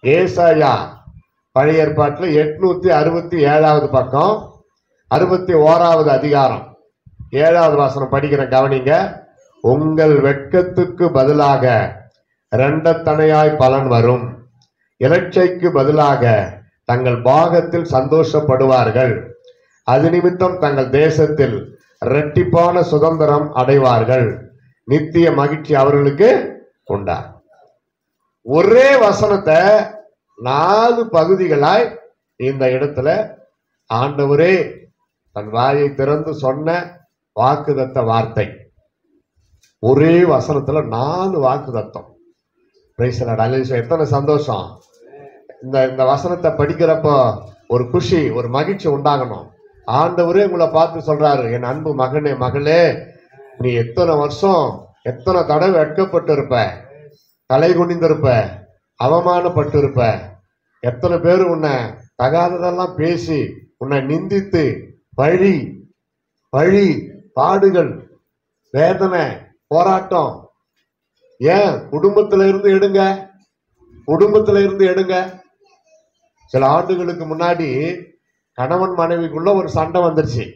ஏசாயா பழைய ஏற்பாட்டில் எட்நூத்தி அறுபத்தி ஏழாவது பக்கம் அறுபத்தி ஓராவது அதிகாரம் ஏழாவது வாசனம் படிக்கிற கவனிங்க உங்கள் வெட்கத்துக்கு பதிலாக இரண்டத்தனையாய் பலன் வரும் இலட்சைக்கு பதிலாக தங்கள் பாகத்தில் சந்தோஷப்படுவார்கள் அது நிமித்தம் தங்கள் தேசத்தில் இரட்டிப்பான சுதந்திரம் அடைவார்கள் நித்திய மகிழ்ச்சி அவர்களுக்கு உண்டா ஒரே வசனத்தை நாலு பகுதிகளாய் இந்த இடத்துல ஆண்டவரே தன் வாயை திறந்து சொன்ன வாக்குதத்த வார்த்தை ஒரே வசனத்துல நாலு வாக்குதத்தம் Praise the Lord. Hallelujah. எத்தனை சந்தோஷம் இந்த இந்த வசனத்தை படிக்கிறப்போ ஒரு குஷி ஒரு மகிழ்ச்சி உண்டாகணும் ஆண்டவரே உங்களை பார்த்து சொல்றாரு என் அன்பு மகனே மகளே நீ எத்தனை வருஷம் எத்தனை தடவை வெட்கப்பட்டு இருப்ப தலை குனிந்திருப்ப அவமானப்பட்டு இருப்ப எத்தனை பேர் உன்னை தகாததெல்லாம் பேசி உன்னை நிந்தித்து பழி பழி பாடுகள் வேதனை போராட்டம் ஏன் குடும்பத்துல இருந்து எடுங்க குடும்பத்துல இருந்து எடுங்க சில ஆண்டுகளுக்கு முன்னாடி கணவன் மனைவிக்குள்ள ஒரு சண்டை வந்துருச்சு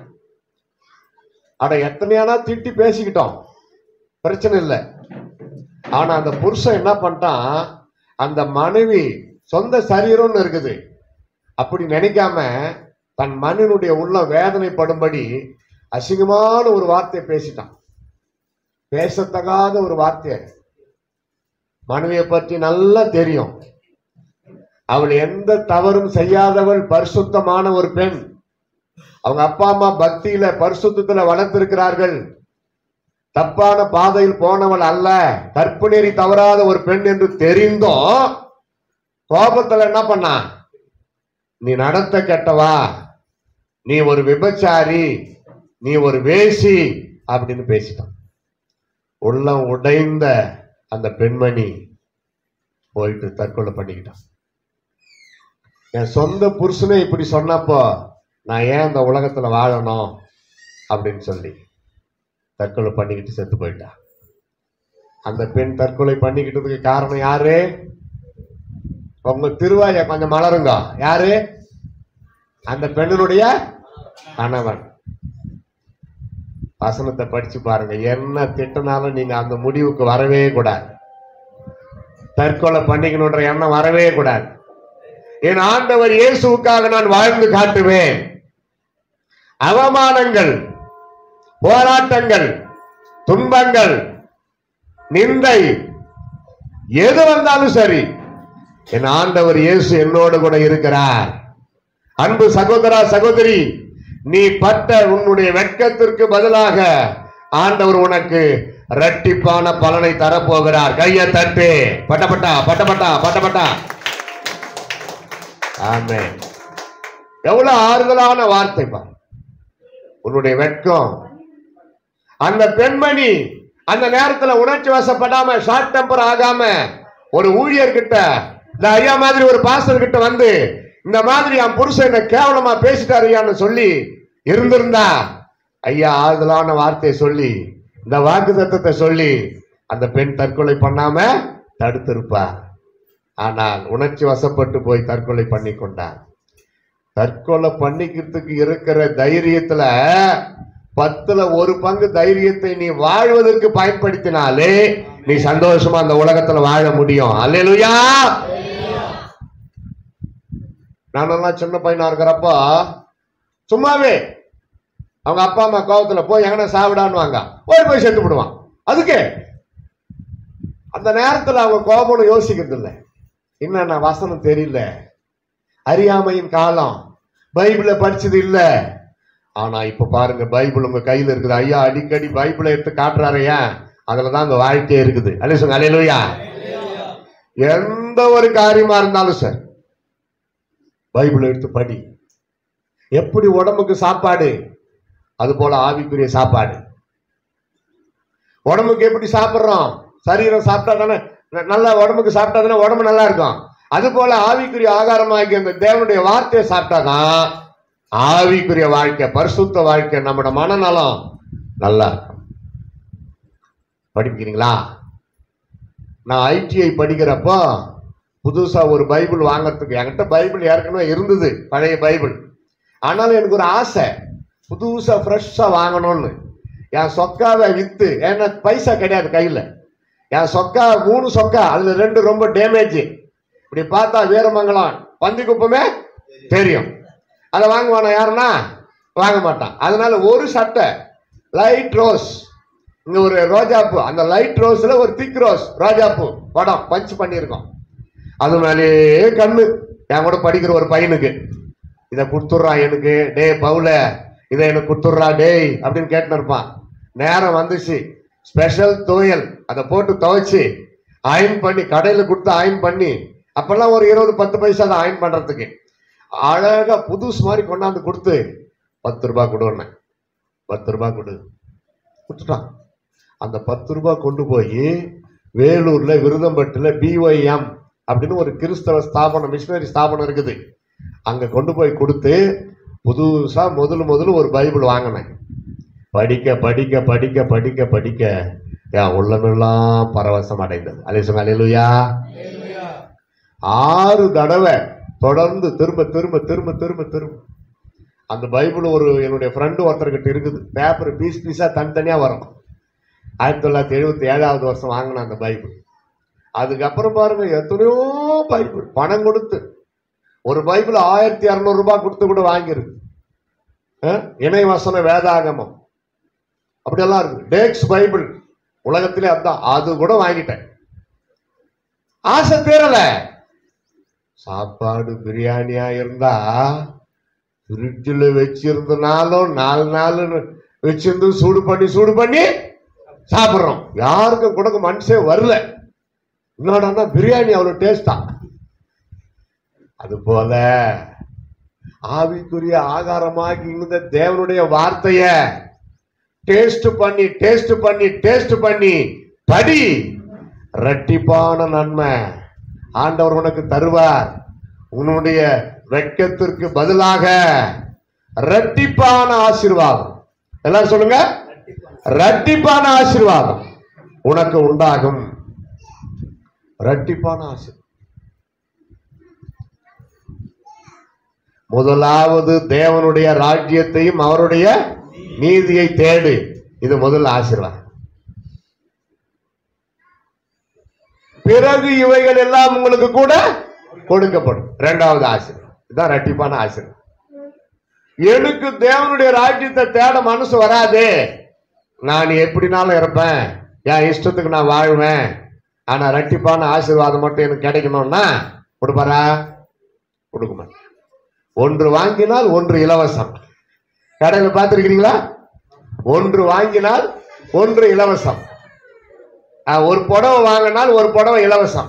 அட எத்தனையானா திட்டி பேசிக்கிட்டோம் பிரச்சனை இல்லை ஆனா அந்த புருஷன் என்ன பண்ணிட்டான் அந்த மனைவி சொந்த சரீரம்னு இருக்குது அப்படி நினைக்காம தன் மனிதனுடைய உள்ள வேதனைப்படும்படி அசிங்கமான ஒரு வார்த்தையை பேசிட்டான் பேசத்தகாத ஒரு வார்த்தை மனைவியை பற்றி நல்லா தெரியும் அவள் எந்த தவறும் செய்யாதவள் பரிசுத்தமான ஒரு பெண் அவங்க அப்பா அம்மா பக்தியில பரிசுத்தத்துல வளர்த்திருக்கிறார்கள் தப்பான பாதையில் போனவள் அல்ல கற்பு நெறி தவறாத ஒரு பெண் என்று தெரிந்தும் கோபத்துல என்ன பண்ணா நீ நடத்த கெட்டவா நீ ஒரு விபச்சாரி நீ ஒரு வேசி அப்படின்னு பேசிட்டான் உள்ளம் உடைந்த அந்த பெண்மணி போயிட்டு தற்கொலை பண்ணிக்கிட்டான் என் சொந்த புருஷனே இப்படி சொன்னப்போ நான் ஏன் இந்த உலகத்துல வாழணும் அப்படின்னு சொல்லி தற்கொலை பண்ணிக்கிட்டு செத்து போயிட்டா அந்த பெண் தற்கொலை பண்ணிக்கிட்டதுக்கு காரணம் யாரு உங்க திருவாய கொஞ்சம் மலருங்க யாரு அந்த பெண்ணினுடைய கணவன் வசனத்தை படிச்சு பாருங்க என்ன திட்டினாலும் நீங்க அந்த முடிவுக்கு வரவே கூடாது தற்கொலை பண்ணிக்கணுன்ற எண்ணம் வரவே கூடாது என் ஆண்டவர் இயேசுவுக்காக நான் வாழ்ந்து காட்டுவேன் அவமானங்கள் போராட்டங்கள் துன்பங்கள் நிந்தை எது வந்தாலும் சரி என் ஆண்டவர் இயேசு என்னோடு கூட இருக்கிறார் அன்பு சகோதரா சகோதரி நீ பட்ட உன்னுடைய வெட்கத்திற்கு பதிலாக ஆண்டவர் உனக்கு இரட்டிப்பான பலனை தரப்போகிறார் கையை தட்டு பட்டப்பட்டா பட்டப்பட்டா பட்டப்பட்டா ஆமே எவ்வளவு ஆறுதலான வார்த்தை பார் உன்னுடைய வெட்கம் அந்த பெண்மணி அந்த நேரத்துல உணர்ச்சி வசப்படாம ஷார்ட் டெம்பர் ஆகாம ஒரு ஊழியர்கிட்ட இந்த ஐயா மாதிரி ஒரு பாஸ்டர் கிட்ட வந்து இந்த மாதிரி என் புருஷன் என்ன கேவலமா பேசிட்டாரு ஐயான்னு சொல்லி இருந்திருந்தா ஐயா ஆறுதலான வார்த்தையை சொல்லி இந்த வாக்கு தத்தத்தை சொல்லி அந்த பெண் தற்கொலை பண்ணாம தடுத்திருப்பார் ஆனால் உணர்ச்சி வசப்பட்டு போய் தற்கொலை பண்ணி கொண்டார் தற்கொலை பண்ணிக்கிறதுக்கு இருக்கிற தைரியத்துல பத்துல ஒரு பங்கு தைரியத்தை நீ வாழ்வதற்கு பயன்படுத்தினாலே நீ சந்தோஷமா அந்த உலகத்துல வாழ முடியும் அல்லேலூயா நானெல்லாம் சின்ன பையனா இருக்கிறப்போ சும்மாவே அவங்க அப்பா அம்மா கோவத்துல போய் எங்கன சாப்பிடான்னுவாங்க போய் போய் செத்து விடுவான் அதுக்கு அந்த நேரத்துல அவங்க கோபம்னு யோசிக்கிறது இல்லை என்னன்னா வசனம் தெரியல அறியாமையின் காலம் பைபிள படிச்சது இல்ல ஆனா இப்ப பாருங்க பைபிள் உங்க கையில இருக்குது ஐயா அடிக்கடி பைபிளை எடுத்து காட்டுறாரையா அதுலதான் அந்த வாழ்க்கையே இருக்குது அல்ல சொல்லுங்க அலையிலுயா எந்த ஒரு காரியமா இருந்தாலும் சார் பைபிள் எடுத்து படி எப்படி உடம்புக்கு சாப்பாடு அது போல ஆவிக்குரிய சாப்பாடு உடம்புக்கு எப்படி சாப்பிடுறோம் சரீரம் சாப்பிட்டா தானே ந- நல்லா உடம்புக்கு சாப்பிட்டா தானே உடம்பு நல்லா இருக்கும் அது போல ஆவிக்குரிய ஆகாரமாகி அந்த தேவனுடைய வார்த்தையை சாப்பிட்டாதான் ஆவிக்குரிய வாழ்க்கை பரிசுத்த வாழ்க்கை நம்மளோட மனநலம் நல்லா இருக்கும் படிக்கிறீங்களா நான் ஐடிஐ படிக்கிறப்போ புதுசா ஒரு பைபிள் வாங்கறதுக்கு என்கிட்ட பைபிள் ஏற்கனவே இருந்தது பழைய பைபிள் ஆனாலும் எனக்கு ஒரு ஆசை புதுசா ஃப்ரெஷ்ஷா வாங்கணும்னு என் சொக்காவை வித்து ஏன்னா பைசா கிடையாது கையில என் சொக்கா மூணு சொக்கா அதுல ரெண்டு ரொம்ப டேமேஜ் இப்படி பார்த்தா வீரமங்கலம் பந்தி குப்பமே தெரியும் அதை வாங்குவானா யாருன்னா வாங்க மாட்டான் அதனால ஒரு சட்டை லைட் ரோஸ் இங்க ஒரு ரோஜாப்பூ அந்த லைட் ரோஸ்ல ஒரு திக் ரோஸ் ரோஜாப்பூ படம் பஞ்ச் பண்ணியிருக்கோம் அது மேலேயே கண்ணு என் கூட படிக்கிற ஒரு பையனுக்கு இதை கொடுத்துட்றான் எனக்கு டேய் பவுல இதை எனக்கு கொடுத்துட்றா டேய் அப்படின்னு கேட்டுன்னு இருப்பான் நேரம் வந்துச்சு ஸ்பெஷல் துவையல் அதை போட்டு துவைச்சு அயன் பண்ணி கடையில் கொடுத்து அயன் பண்ணி அப்பெல்லாம் ஒரு இருபது பத்து பைசா தான் அயன் பண்றதுக்கு அழகா புதுசு மாதிரி கொண்டாந்து கொடுத்து பத்து ரூபாய் கொடுன்னேன் பத்து ரூபாய் கொடு கொடுத்துட்டான் அந்த பத்து ரூபாய் கொண்டு போய் வேலூர்ல விருதம்பட்டுல பிஒய்எம் அப்படின்னு ஒரு கிறிஸ்தவ ஸ்தாபனம் மிஷினரி ஸ்தாபனம் இருக்குது அங்க கொண்டு போய் கொடுத்து புதுசா முதல் முதல்ல ஒரு பைபிள் வாங்கினேன் படிக்க படிக்க படிக்க படிக்க படிக்க என் உள்ளமெல்லாம் பரவசம் அடைந்தது அலேசுங்க அலையலுயா ஆறு தடவை தொடர்ந்து திரும்ப திரும்ப திரும்ப திரும்ப திரும்ப அந்த பைபிள் ஒரு என்னுடைய ஃப்ரெண்டு ஒருத்தர்கிட்ட இருக்குது பேப்பர் பீஸ் பீஸா தனித்தனியா வரும் ஆயிரத்தி தொள்ளாயிரத்தி எழுபத்தி ஏழாவது வருஷம் வாங்கின அந்த பைபிள் அதுக்கப்புறம் பாருங்க எத்தனையோ பைபிள் பணம் கொடுத்து ஒரு பைபிள் ஆயிரத்தி இரநூறு ரூபாய் கொடுத்து கூட வாங்கியிருக்கு அஹ், இணைவசன வேதாகமம் அப்படியெல்லாம் இருக்கு டேக்ஸ் பைபிள் உலகத்திலே அதான் அது கூட வாங்கிட்டேன் ஆசை தீரல சாப்பாடு பிரியாணியா இருந்தா ஃப்ரிட்ஜில் வச்சிருந்தனாலும் நாலு நாள் வச்சிருந்து சூடு பண்ணி சூடு பண்ணி சாப்பிட்றோம் யாருக்கும் கொடுக்க மனசே வரல என்னடா பிரியாணி அவ்வளோ டேஸ்டா அது போல ஆவிக்குரிய ஆகாரமாகி இருந்த தேவனுடைய வார்த்தைய டேஸ்ட் பண்ணி டேஸ்ட் பண்ணி டேஸ்ட் பண்ணி படி இரட்டிப்பான நன்மை ஆண்டவர் உனக்கு தருவார் உன்னுடைய வெட்கத்திற்கு பதிலாக இரட்டிப்பான ஆசீர்வாதம் எல்லாரும் சொல்லுங்க இரட்டிப்பான ஆசீர்வாதம் உனக்கு உண்டாகும் இரட்டிப்பான ஆசீர்வாதம் முதலாவது தேவனுடைய ராஜ்யத்தையும் அவருடைய நீதியை தேடு இது முதல் ஆசீர்வாதம் பிறகு இவைகள் எல்லாம் உங்களுக்கு கூட கொடுக்கப்படும் இரண்டாவது ஆசீர்வாதம் இதுதான் இரட்டிப்பான ஆசீர்வாதம் எனக்கு தேவனுடைய ராஜ்யத்தை தேட மனசு வராது நான் எப்படினாலும் இருப்பேன் என் இஷ்டத்துக்கு நான் வாழ்வேன் ஆனா இரட்டிப்பான ஆசீர்வாதம் மட்டும் எனக்கு கிடைக்கணும்னா கொடுப்பாரா கொடுக்க மாட்டேன் ஒன்று வாங்கினால் ஒன்று இலவசம் கடையில் பார்த்துருக்கிறீங்களா ஒன்று வாங்கினால் ஒன்று இலவசம் அஹ், ஒரு புடவை வாங்கினால் ஒரு புடவை இலவசம்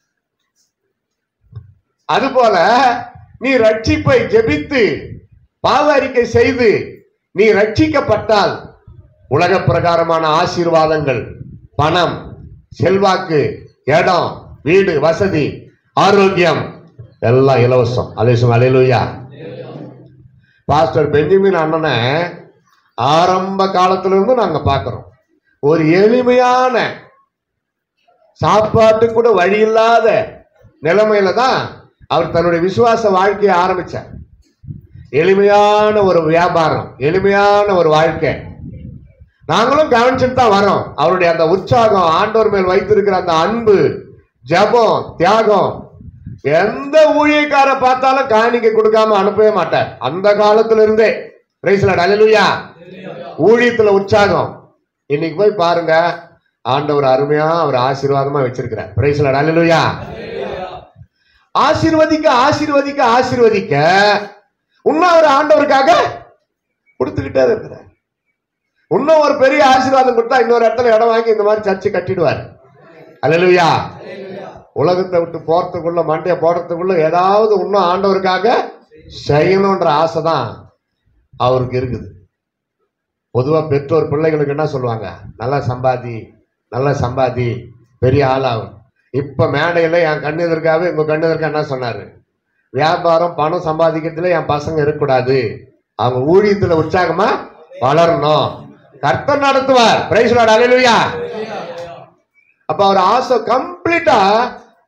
அதுபோல நீ ரட்சிப்பை ஜெபித்து பாவ அறிக்கை செய்து நீ ரட்சிக்கப்பட்டால் உலக பிரகாரமான ஆசீர்வாதங்கள் பணம் செல்வாக்கு இடம் வீடு வசதி ஆரோக்கியம் எல்லாம் இலவசம் அலேசும் அலையிலுயா பாஸ்டர் பெஞ்சமின் அண்ணனை ஆரம்ப காலத்துல இருந்து நாங்க பார்க்கிறோம் ஒரு எளிமையான சாப்பாட்டு கூட வழி இல்லாத நிலைமையில தான் அவர் தன்னுடைய விசுவாச வாழ்க்கையை ஆரம்பிச்சார் எளிமையான ஒரு வியாபாரம் எளிமையான ஒரு வாழ்க்கை நாங்களும் கவனிச்சுட்டு தான் வரோம் அவருடைய அந்த உற்சாகம் ஆண்டவர் மேல் வைத்திருக்கிற அந்த அன்பு ஜெபம் தியாகம் எந்த ஊழியக்கார பார்த்தாலும் காணிக்கை கொடுக்காம அனுப்பவே மாட்டார் அந்த காலத்துல இருந்தே பிரைஸ்லாட் அலையிலுயா ஊழியத்துல உற்சாகம் இன்னைக்கு போய் பாருங்க ஆண்டவர் அருமையா அவர் ஆசீர்வாதமா வச்சிருக்கிறார் பிரைஸ்லாட் அலையிலுயா ஆசீர்வதிக்க ஆசீர்வதிக்க ஆசீர்வதிக்க இன்னும் அவர் ஆண்டவருக்காக கொடுத்துக்கிட்டே இருக்கிறார் இன்னும் ஒரு பெரிய ஆசீர்வாதம் கொடுத்தா இன்னொரு இடத்துல இடம் வாங்கி இந்த மாதிரி சர்ச்சு கட்டிடுவார் அல்லேலூயா உலகத்தை விட்டு போறதுக்குள்ள மண்டைய போடுறதுக்குள்ள ஏதாவது இன்னும் ஆண்டவருக்காக செய்யணுன்ற ஆசை தான் அவருக்கு இருக்குது பொதுவா பெற்றோர் பிள்ளைகளுக்கு என்ன சொல்லுவாங்க நல்லா சம்பாதி நல்லா சம்பாதி பெரிய ஆளாகும் இப்ப மேடையில என் கண்ணு எதிர்க்காக உங்க கண்ணு எதிர்க்க என்ன சொன்னாரு வியாபாரம் பணம் சம்பாதிக்கிறதுல என் பசங்க இருக்கக்கூடாது அவங்க ஊழியத்துல உற்சாகமா வளரணும் கர்த்தர் நடத்துவார் பிரைஸ் லார்ட் அல்லேலூயா அப்ப அவர் ஆசை கம்ப்ளீட்டா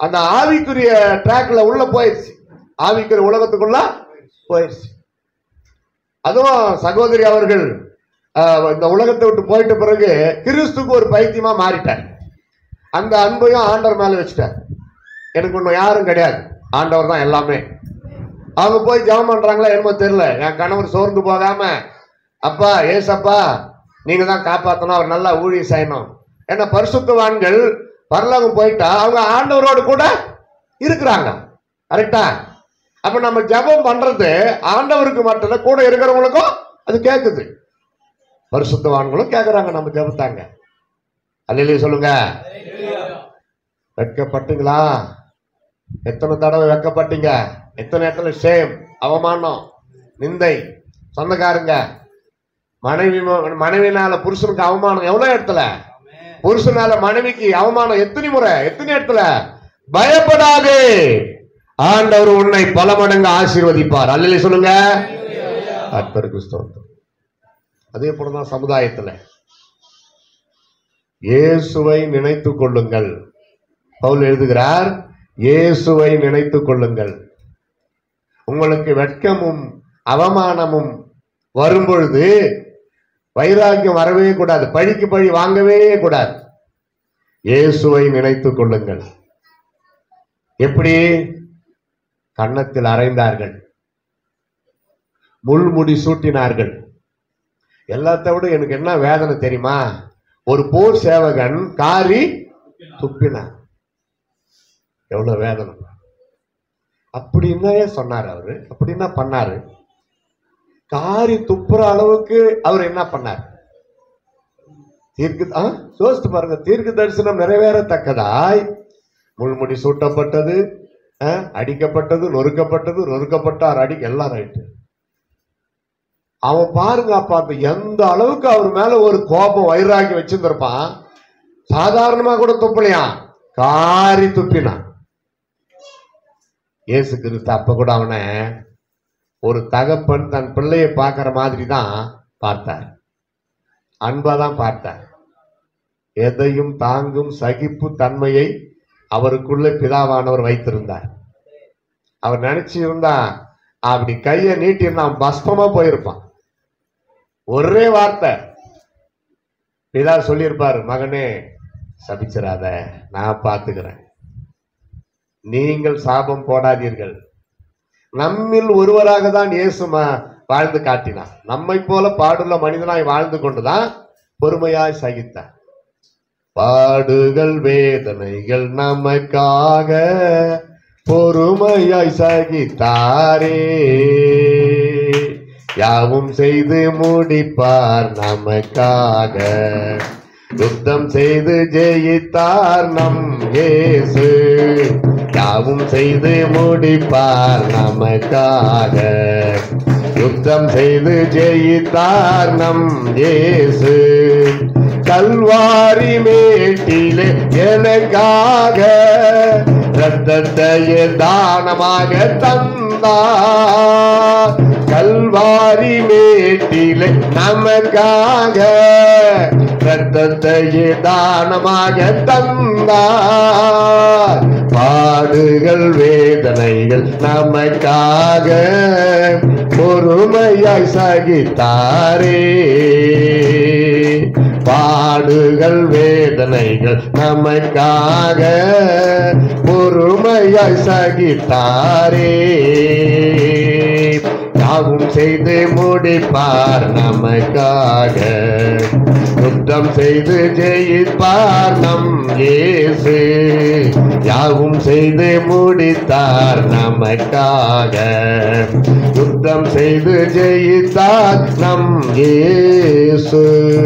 அந்த ஆவிக்குரிய ட்ராக்ல உள்ள போயிடுச்சு ஆவிக்குரிய உலகத்துக்குள்ள போயிடுச்சு அதுவும் சகோதரி அவர்கள் ஆஹ், இந்த உலகத்தை விட்டு போயிட்ட பிறகு கிறிஸ்துக்கு ஒரு பைத்தியமா மாறிட்டார் அந்த அன்பையும் ஆண்டவர் மேல வச்சுட்டார் எனக்கு ஒன்றும் யாரும் கிடையாது ஆண்டவர் தான் எல்லாமே அவங்க போய் ஜெபம் பண்றாங்களா என்னமோ தெரியல என் கணவர் சோர்ந்து போகாம அப்பா ஏசப்பா நீங்க தான் காப்பாத்தணும் அவர் நல்லா ஊழியம் செய்யணும் ஏன்னா பரிசுத்தவான்கள் பரலோகம் போயிட்டா அவங்க ஆண்டவரோடு கூட இருக்கிறாங்க கரெக்டா அப்ப நம்ம ஜெபம் பண்றது ஆண்டவருக்கு மட்டும் இல்ல கூட இருக்கிறவங்களுக்கும் அது கேக்குது பரிசுத்தவான்களும் கேக்குறாங்க நம்ம ஜெபத்தாங்க அல்லையே சொல்லுங்க வெட்கப்பட்டீங்களா எத்தனை தடவை வெட்கப்பட்டீங்க எத்தனை இடத்துல ஷேம் அவமானம் நிந்தை சொந்தக்காரங்க மனைவி ம- மனைவினால புருஷனுக்கு அவமானம் எவ்வளவு இடத்துல புருஷனால மனைவிக்கு அவமானம் எத்தனை முறை எத்தனை இடத்துல பயப்படாதே ஆண்டவர் உன்னை பல மடங்கு ஆசீர்வதிப்பார் அல்லையே சொல்லுங்க கர்த்தருக்கு ஸ்தோத்திரம் அதே போலதான் சமுதாயத்துல இயேசுவை நினைத்துக் கொள்ளுங்கள் பவுல் எழுதுகிறார் இயேசுவை நினைத்துக் கொள்ளுங்கள் உங்களுக்கு வெட்கமும் அவமானமும் வரும்பொழுது வைராக்கியம் வரவே கூடாது பழிக்கு பழி வாங்கவே கூடாது இயேசுவை நினைத்துக் கொள்ளுங்கள் எப்படி கன்னத்தில் அறைந்தார்கள் முள்முடி சூட்டினார்கள் எல்லாத்த விட எனக்கு என்ன வேதனை தெரியுமா ஒரு போர் சேவகன் காரி துப்பினான் எவ்வளவு வேதனை அப்படின்னா சொன்னார் அவரு அப்படின்னா பண்ணாரு காரி துப்புற அளவுக்கு அவர் என்ன பண்ணார் தீர்க்கு ஆ, யோசித்து பாருங்க தீர்க்க தரிசனம் நிறைவேறத்தக்கதாய் முள்முடி சூட்டப்பட்டது ஆ, அடிக்கப்பட்டது நொறுக்கப்பட்டது நொறுக்கப்பட்டார் அடி எல்லாம் ரைட்டு அவன் பாருங்க அப்ப அந்த எந்த அளவுக்கு அவர் மேல ஒரு கோபம் வைராகி வச்சிருந்திருப்பான் சாதாரணமா கூட துப்பலையாம் காரி துப்பினான் இயேசு கிறிஸ்து அப்ப கூட அவனை ஒரு தகப்பன் தன் பிள்ளையை பார்க்கிற மாதிரி தான் பார்த்தார் அன்பா தான் பார்த்தார் எதையும் தாங்கும் சகிப்பு தன்மையை அவருக்குள்ள பிதாவானவர் வைத்திருந்தார் அவர் நினைச்சு இருந்தா அப்படி கையை நீட்டியிருந்தா அவன் பஸ்பமா போயிருப்பான் ஒரே வார்த்தை பிதா சொல்லியிருப்பாரு மகனே சபிச்சிராத நான் பார்த்துக்கிறேன் நீங்கள் சாபம் போடாதீர்கள் நம்மில் ஒருவராக தான் இயேசு ம- வாழ்ந்து காட்டினார் நம்மை போல பாடுள்ள மனிதனாய் வாழ்ந்து கொண்டுதான் பொறுமையாய் சகித்தார் பாடுகள் வேதனைகள் நமக்காக பொறுமையாய் சகித்தாரே யாவும் செய்து முடிப்பார் நமக்காக யுத்தம் செய்து ஜெயித்தார் நம் இயேசு யாவும் செய்து முடிப்பார் நமக்காக யுத்தம் செய்து ஜெயித்தார் நம் இயேசு கல்வாரி மேட்டிலே எனக்காக ரத்தத்தையே தானமாக தந்தார் கல்வாரி மேட்டிலே நமக்காக ரத்தத்தையே தானமாக தந்தார் பாடுகள் வேதனைகள் நமக்காக பொறுமையாய் சகித்தாரே பாடுகள் வேதனைகள் நமக்காக பொறுமையாய் சகித்தாரே யாவும் செய்து முடிப்பார் நமக்காக யுத்தம் செய்து ஜெயிப்பார் நம் இயேசு யாவும் செய்து முடித்தார் நமக்காக யுத்தம் செய்து ஜெயித்தார் நம் இயேசு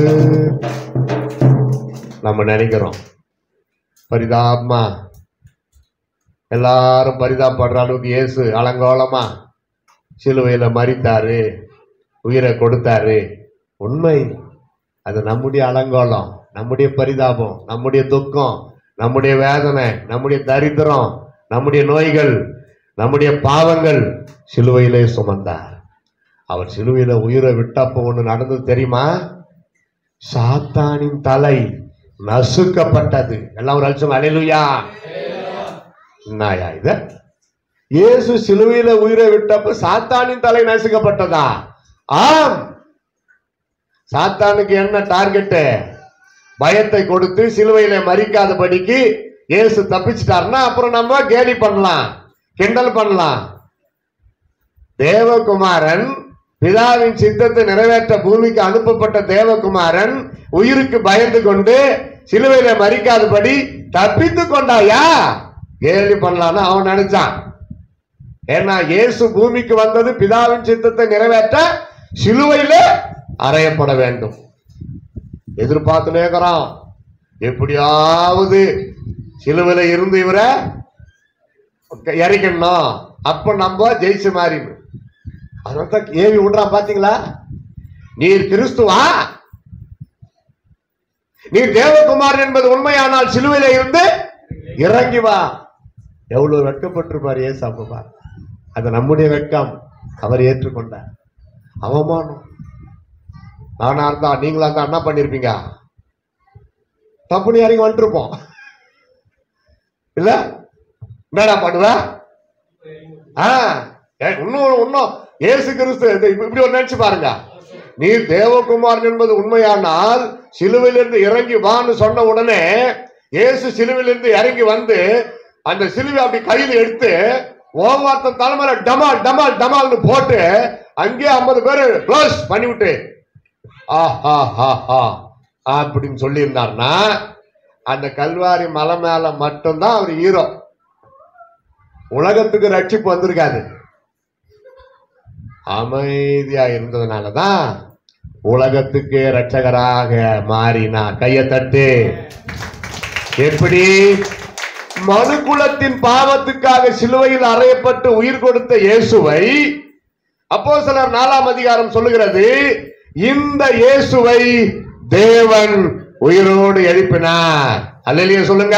நம்ம நினைக்கிறோம் பரிதாபமா எல்லாரும் பரிதாபப்படுற அளவுக்கு இயேசு அலங்கோலமா சிலுவையில மறித்தாரு உயிரை கொடுத்தாரு உண்மை அது நம்முடைய அலங்கோலம் நம்முடைய பரிதாபம் நம்முடைய துக்கம் நம்முடைய வேதனை நம்முடைய தரித்திரம் நம்முடைய நோய்கள் நம்முடைய பாவங்கள் சிலுவையிலே சுமந்தார் அவர் சிலுவையில உயிரை விட்டப்போ ஒண்ணு நடந்தது தெரியுமா சாத்தானின் தலை நசுக்கப்பட்டது எல்லாம் ஒரு அழிச்சோம் அலையிலுயா என்னயா இது இயேசு சிலுவையில உயிரை விட்டப்ப சாத்தானின் தலை நசுக்கப்பட்டதா ஆம் சாத்தானுக்கு என்ன டார்கெட் பயத்தை கொடுத்து சிலுவையில மறிக்காதபடிக்கு இயேசு தப்பிச்சிட்டாருன்னா அப்புறம் நம்ம கேலி பண்ணலாம் கிண்டல் பண்ணலாம் தேவகுமாரன் பிதாவின் சித்தத்தை நிறைவேற்ற பூமிக்கு அனுப்பப்பட்ட தேவகுமாரன் உயிருக்கு பயந்து கொண்டு சிலுவையில மறிக்காதபடி தப்பித்து கொண்டாயா கேலி பண்ணலான்னு அவன் நினைச்சான் ஏன்னா இயேசு பூமிக்கு வந்தது பிதாவின் சித்தத்தை நிறைவேற்ற சிலுவையில அறையப்பட வேண்டும் எதிர்பார்த்து இருக்கிறோம் எப்படியாவது சிலுவையில இருந்து இவரை இறக்கணும் அப்ப நம்ம ஜெயிச்ச மாதிரி அதான் ஏவி விடுறான் பாத்தீங்களா நீர் கிறிஸ்துவா நீர் தேவகுமார் என்பது உண்மையானால் சிலுவையில இருந்து இறங்கி வா எவ்வளவு வெட்கப்பட்டிருப்பார் ஏசு அப்பா அது நம்முடைய வெட்கம் அவர் ஏற்றுக்கொண்டார் அவமானம் நானா இருந்தா நீங்களா இருந்தா என்ன பண்ணிருப்பீங்க தப்புனு இறங்கி வந்துருப்போம் இல்ல என்னடா பண்ணுவ ஆ ஏ, இன்னும் இன்னும் இயேசு கிறிஸ்து இது இப்ப- இப்படி ஒரு நினைச்சு பாருங்க நீர் தேவகுமாரன் என்பது உண்மையானால் சிலுவையிலிருந்து இறங்கி வான்னு சொன்ன உடனே இயேசு சிலுவையிலிருந்து இறங்கி வந்து அந்த சிலுவை அப்படி கையில் எடுத்து ஓவார்த்த தலைமையில டமால் டமால் டமால்னு போட்டு அங்கேயே ஐம்பது பேர் க்ளோஸ் பண்ணிவிட்டு ஆஹா ஹா ஹா அப்படின்னு சொல்லியிருந்தாருன்னா அந்த கல்வாரி மலை மேல மட்டும்தான் அவர் ஹீரோ உலகத்துக்கு ரட்சிப்பு வந்திருக்காது அமைதியா இருந்ததுனாலதான் உலகத்துக்கு ரட்சகராக மாறினா கையை தட்டு எப்படி மனுக்குலத்தின் பாவத்துக்காக சிலுவையில் அறையப்பட்டு உயிர் கொடுத்த இயேசுவை அப்போ சிலர் நாலாம் அதிகாரம் சொல்லுகிறது இந்த இயேசுவை தேவன் உயிரோடு எழுப்பினார் அல்லையே சொல்லுங்க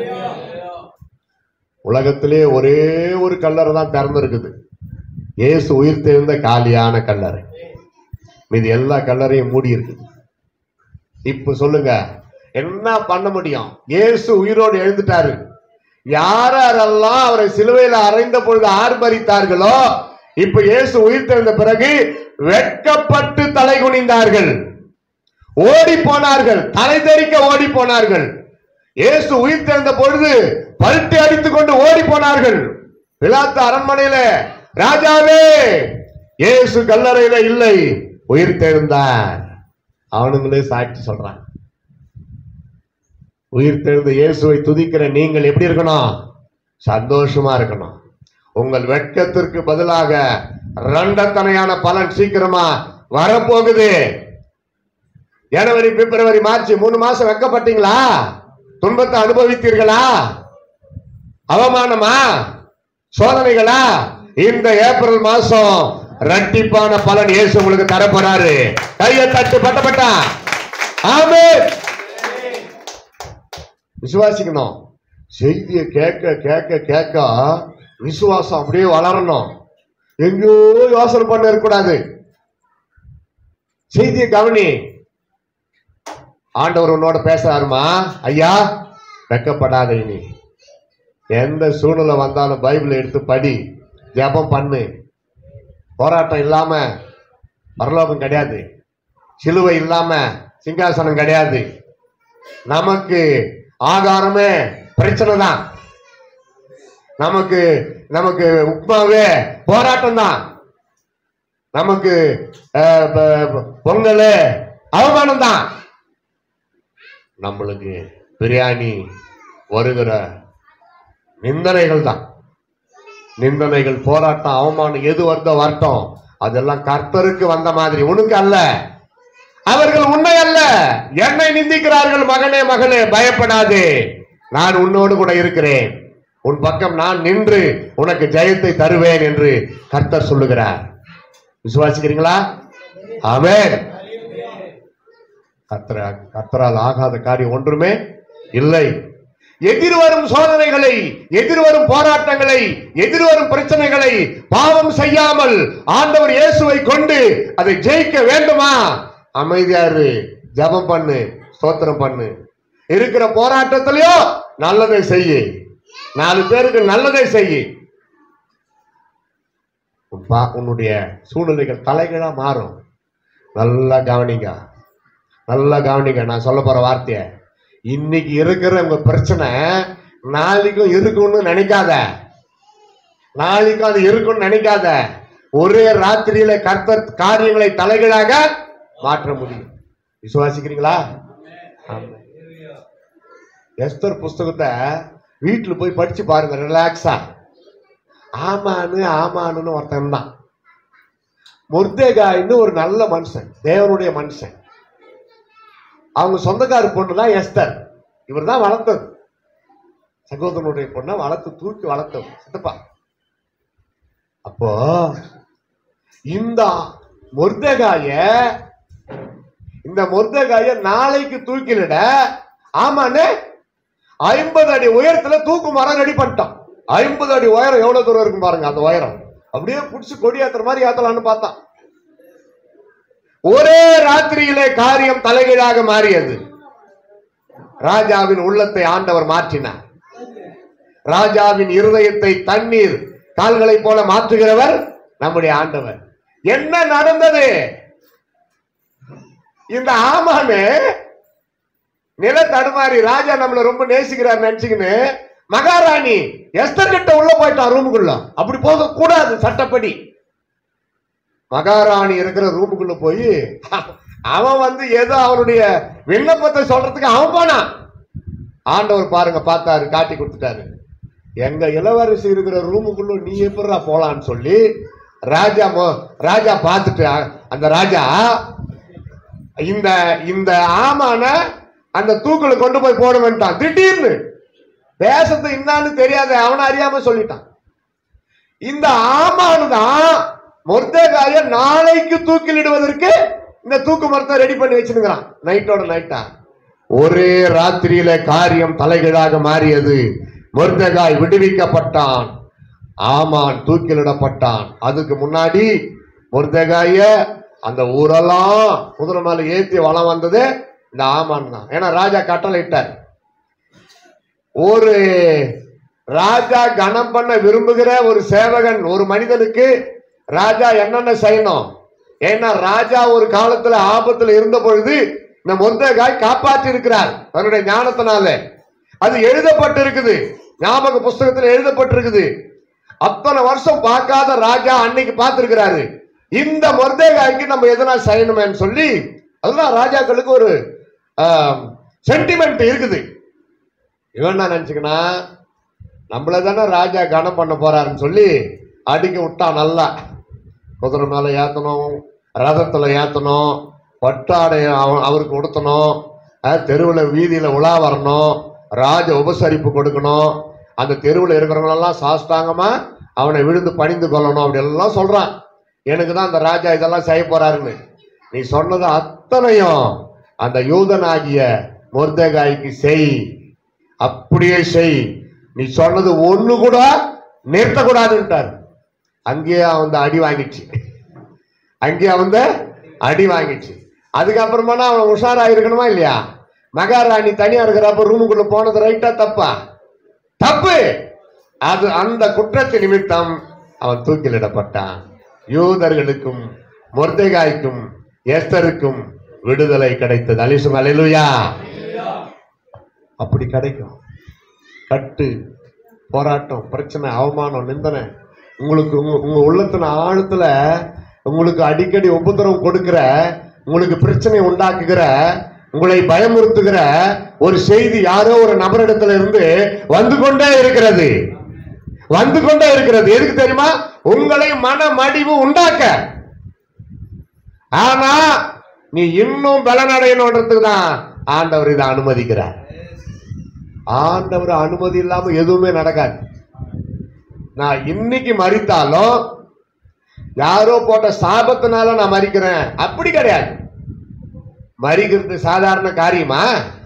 உலகத்திலே ஒரே ஒரு கல்லறை தான் திறந்திருக்குது இயேசு உயிர் தெரிந்த காலியான கல்லறை மீதி எல்லா கல்லறையும் மூடி இருக்குது இப்ப சொல்லுங்க என்ன பண்ண முடியும் இயேசு உயிரோடு எழுந்துட்டாரு யார் யாரெல்லாம் அவரை சிலுவையில் அறைந்த பொழுது ஆர்ப்பரித்தார்களோ இப்ப இயேசு உயிர் தெரிந்த பிறகு வெட்கப்பட்டு தலை குனிந்தார்கள் ஓடி போனார்கள் தலை தெறிக்க ஓடி போனார்கள் இயேசு உயிர் தெரிந்த பொழுது பல்ட்டி அடித்துக் கொண்டு ஓடி போனார்கள் பிலாத்து அரண்மனையில ராஜாவே இயேசு கல்லறையில இல்லை உயிர் தெழுந்தார் அவனுங்களே சாட்சி சொல்றான் உயிர் தெழுந்த இயேசுவை துதிக்கிற நீங்கள் எப்படி இருக்கணும் சந்தோஷமா இருக்கணும் உங்கள் வெட்கத்திற்கு பதிலாக ரெண்டத்தனையான பலன் சீக்கிரமா வரப்போகுது ஜனவரி பிப்ரவரி மார்ச் மூணு மாசம் வெக்கப்பட்டீங்களா துன்பத்தை அனுபவித்தீர்களா அவமானமா சோதனைகளா இந்த ஏப்ரல் மாசம் இரட்டிப்பான பலன் இயேசு உங்களுக்கு தரப்போறாரு கையை தட்டு பட்டப்பட்டா ஆமே விசுவாசிக்கணும் செய்தியை கேட்க கேட்க கேட்க விசுவாசம் அப்படியே வளரணும் எங்கேயோ யோசனை பண்ண இருக்கக்கூடாது செய்தியை கவனி ஆண்டவர் உன்னோட பேசுறாருமா ஐயா வெக்கப்படாத இனி எந்த சூழ்நிலை வந்தாலும் பைபிளை எடுத்து படி ஜெபம் பண்ணு போராட்டம் இல்லாம பரலோகம் கிடையாது சிலுவை இல்லாம சிங்காசனம் கிடையாது நமக்கு ஆகாரமே பிரச்சனை தான் நமக்கு நமக்கு உப்மாவே போராட்டம் தான் நமக்கு அஹ், ப- ப- பொங்கல் அவமானம் தான் நம்மளுக்கு பிரியாணி வருகிற நிந்தனைகள் தான் நிந்தனைகள் போராட்டம் அவமானம் எது வந்த வரட்டும் அதெல்லாம் கர்த்தருக்கு வந்த மாதிரி உனக்கு அல்ல அவர்கள் உன்னை அல்ல என்னை நிந்திக்கிறார்கள் மகனே மகளே பயப்படாதே நான் உன்னோடு கூட இருக்கிறேன் உன் பக்கம் நான் நின்று உனக்கு ஜெயத்தை தருவேன் என்று கர்த்தர் சொல்லுகிறார் விசுவாசிக்கிறீங்களா ஆமென் கர்த்தர கர்த்தரால் ஆகாத காரியம் ஒன்றுமே இல்லை எதிர்வரும் சோதனைகளை எதிர்வரும் போராட்டங்களை எதிர்வரும் பிரச்சனைகளை பாவம் செய்யாமல் ஆண்டவர் இயேசுவை கொண்டு அதை ஜெயிக்க வேண்டுமா அமைதியாரு ஜெபம் பண்ணு ஸ்தோத்திரம் பண்ணு இருக்கிற போராட்டத்திலயோ நல்லதை செய்யு நாலு பேருக்கு நல்லதை செய்யி உன் பா- உன்னுடைய சூழ்நிலைகள் தலைகீழா மாறும் நல்லா கவனிங்க நல்லா கவனிங்க நான் சொல்ல போற வார்த்தைய இன்னைக்கு இருக்கிற உங்க பிரச்சனை நாளைக்கும் இருக்கும்னு நினைக்காத நாளைக்கும் அது இருக்கும்னு நினைக்காத ஒரே ராத்திரியில கர்த்தர் காரியங்களை தலைகீழாக மாற்ற முடியும் விசுவாசிக்கிறீங்களா ஆமா. எஸ்தர் புஸ்தகத்தை வீட்டுல போய் படிச்சு பாருங்க ரிலாக்ஸா ஆமான்னு ஆமான்னு ஒருத்தன் தான் முர்தேகாயின்னு ஒரு நல்ல மனுஷன் தேவனுடைய மனுஷன் அவங்க சொந்தக்கார பொண்ணு தான் எஸ்தர் இவர் தான் வளர்த்தது சகோதரனுடைய பொண்ணை வளர்த்து தூக்கி வளர்த்தது சித்தப்பா அப்போ இந்த முர்தகாய இந்த முர்தகாய நாளைக்கு தூக்கிலிட ஆமான்னு ஐம்பது அடி உயரத்துல தூக்கு மரம் ரெடி பண்ணிட்டான் ஐம்பது அடி உயரம் எவ்வளவு தூரம் இருக்கும் பாருங்க அந்த உயரம் அப்படியே புடிச்சு கொடி ஏத்துற மாதிரி ஏத்தலாம்னு பார்த்தான் ஒரே ராத்திரியிலே காரியம் தலைகீழாக மாறியது ராஜாவின் உள்ளத்தை ஆண்டவர் மாற்றினார் ராஜாவின் இருதயத்தை தண்ணீர் கால்களைப் போல மாற்றுகிறவர் நம்முடைய ஆண்டவர் என்ன நடந்தது இந்த ஆமானு நில தடுமாறி ராஜா நம்மள ரொம்ப நேசிக்கிறார் நினைச்சுக்கின்னு மகாராணி எஸ்தர் கிட்ட உள்ள போயிட்டான் ரூமுக்குள்ள அப்படி போக கூடாது சட்டப்படி மகாராணி இருக்கிற ரூமுக்குள்ள போய் அவன் வந்து ஏதோ அவனுடைய விண்ணப்பத்தை சொல்றதுக்கு அவன் போனான் ஆண்டவர் பாருங்க பார்த்தாரு காட்டி கொடுத்துட்டாரு எங்க இளவரசி இருக்கிற ரூமுக்குள்ள நீ எப்படா போலான்னு சொல்லி ராஜா மோ- ராஜா பார்த்துட்டு அந்த ராஜா இந்த இந்த ஆமான அந்த தூக்குல கொண்டு போய் போட வேண்டாம் திடீர்னு பேசுறது என்னான்னு தெரியாத அவன அறியாம சொல்லிட்டான் இந்த ஆமானு தான் மொர்தேகாய நாளைக்கு தூக்கிலிடுவதற்கு இந்த தூக்கு மரத்தை ரெடி பண்ணி வச்சிருக்கிறான் நைட்டோட நைட்டா ஒரே ராத்திரியில காரியம் தலைகீழாக மாறியது மொர்தகாய் விடுவிக்கப்பட்டான் ஆமான் தூக்கிலிடப்பட்டான் அதுக்கு முன்னாடி மொர்தகாய அந்த ஊரெல்லாம் குதிரை மேல ஏத்தி வளம் வந்தது இந்த ஆமான் தான் ஏன்னா ராஜா கட்டளை இட்டார் ஒரு ராஜா கனம் பண்ண விரும்புகிற ஒரு சேவகன் ஒரு மனிதனுக்கு ராஜா என்னென்ன செய்யணும் ஏன்னா ராஜா ஒரு காலத்துல ஆபத்துல இருந்த பொழுது இந்த மொந்தகாய் காப்பாற்றி இருக்கிறார் தன்னுடைய ஞானத்தினால அது எழுதப்பட்டு இருக்குது ஞாபக புஸ்தகத்தில் எழுதப்பட்டிருக்குது அத்தனை வருஷம் பார்க்காத ராஜா அன்னைக்கு பார்த்திருக்கிறாரு இந்த மொர்தேகாய்க்கு நம்ம எதனா செய்யணுமேன்னு சொல்லி அதுதான் ராஜாக்களுக்கு ஒரு சென்டிமெண்ட் இருக்குது இவன் என்ன நினைச்சுக்கனா நம்மள தானே ராஜா கனம் பண்ண போறாருன்னு சொல்லி அடிக்க விட்டான் நல்லா குதிரை மேல ஏத்தணும் ரதத்துல ஏத்தணும் பட்டாடை அவ- அவருக்கு உடுத்தணும் அஹ், தெருவுல வீதியில உலா வரணும் ராஜ உபசரிப்பு கொடுக்கணும் அந்த தெருவுல இருக்கிறவங்களெல்லாம் சாஸ்தாங்கமா அவனை விழுந்து பணிந்து கொள்ளணும் அப்படி எல்லாம் சொல்றான் எனக்கு தான் அந்த ராஜா இதெல்லாம் செய்ய போறாருன்னு நீ சொன்னது அத்தனையும் அந்த யூதனாகிய மொர்தகாய்க்கு செய் அப்படியே செய் நீ சொன்னது ஒண்ணு கூட நிறுத்தக்கூடாதுன்ட்டார் அங்கேயே அவன் அடி வாங்கிச்சு அங்கேயே அவன் அடி வாங்கிச்சு அதுக்கப்புறமா அவன் உஷாரா இருக்கணுமா இல்லையா மகாராணி தனியா இருக்கிறப்ப ரூமுக்குள்ள போனது ரைட்டா தப்பா தப்பு அது அந்த குற்றத்து நிமித்தம் அவன் தூக்கிலிடப்பட்டான் யூதர்களுக்கும் மொர்தேகாய்க்கும் எஸ்தருக்கும் விடுதலை கிடைத்தது அலிசும் அலிலுயா அப்படி கிடைக்கும் கட்டு போராட்டம் பிரச்சனை அவமானம் நிந்தனை உங்களுக்கு உங்க உங்க உள்ளத்தின் ஆழத்துல உங்களுக்கு அடிக்கடி உபத்திரவம் கொடுக்கிற உங்களுக்கு பிரச்சனை உண்டாக்குகிற உங்களை பயமுறுத்துகிற ஒரு செய்தி யாரோ ஒரு நபரிடத்துல இருந்து வந்து கொண்டே இருக்கிறது வந்து கொண்டே இருக்கிறது எதுக்கு தெரியுமா உங்களை மன மடிவு உண்டாக்க ஆனா நீ இன்னும் பலனடையணுன்றதுக்கு தான் ஆண்டவர் இதை அனுமதிக்கிறார் ஆண்டவர் அனுமதி இல்லாம எதுவுமே நடக்காது நான் இன்னைக்கு மறித்தாலும் யாரோ போட்ட சாபத்தினால நான் மறிக்கிறேன் அப்படி கிடையாது மறிக்கிறது சாதாரண காரியமா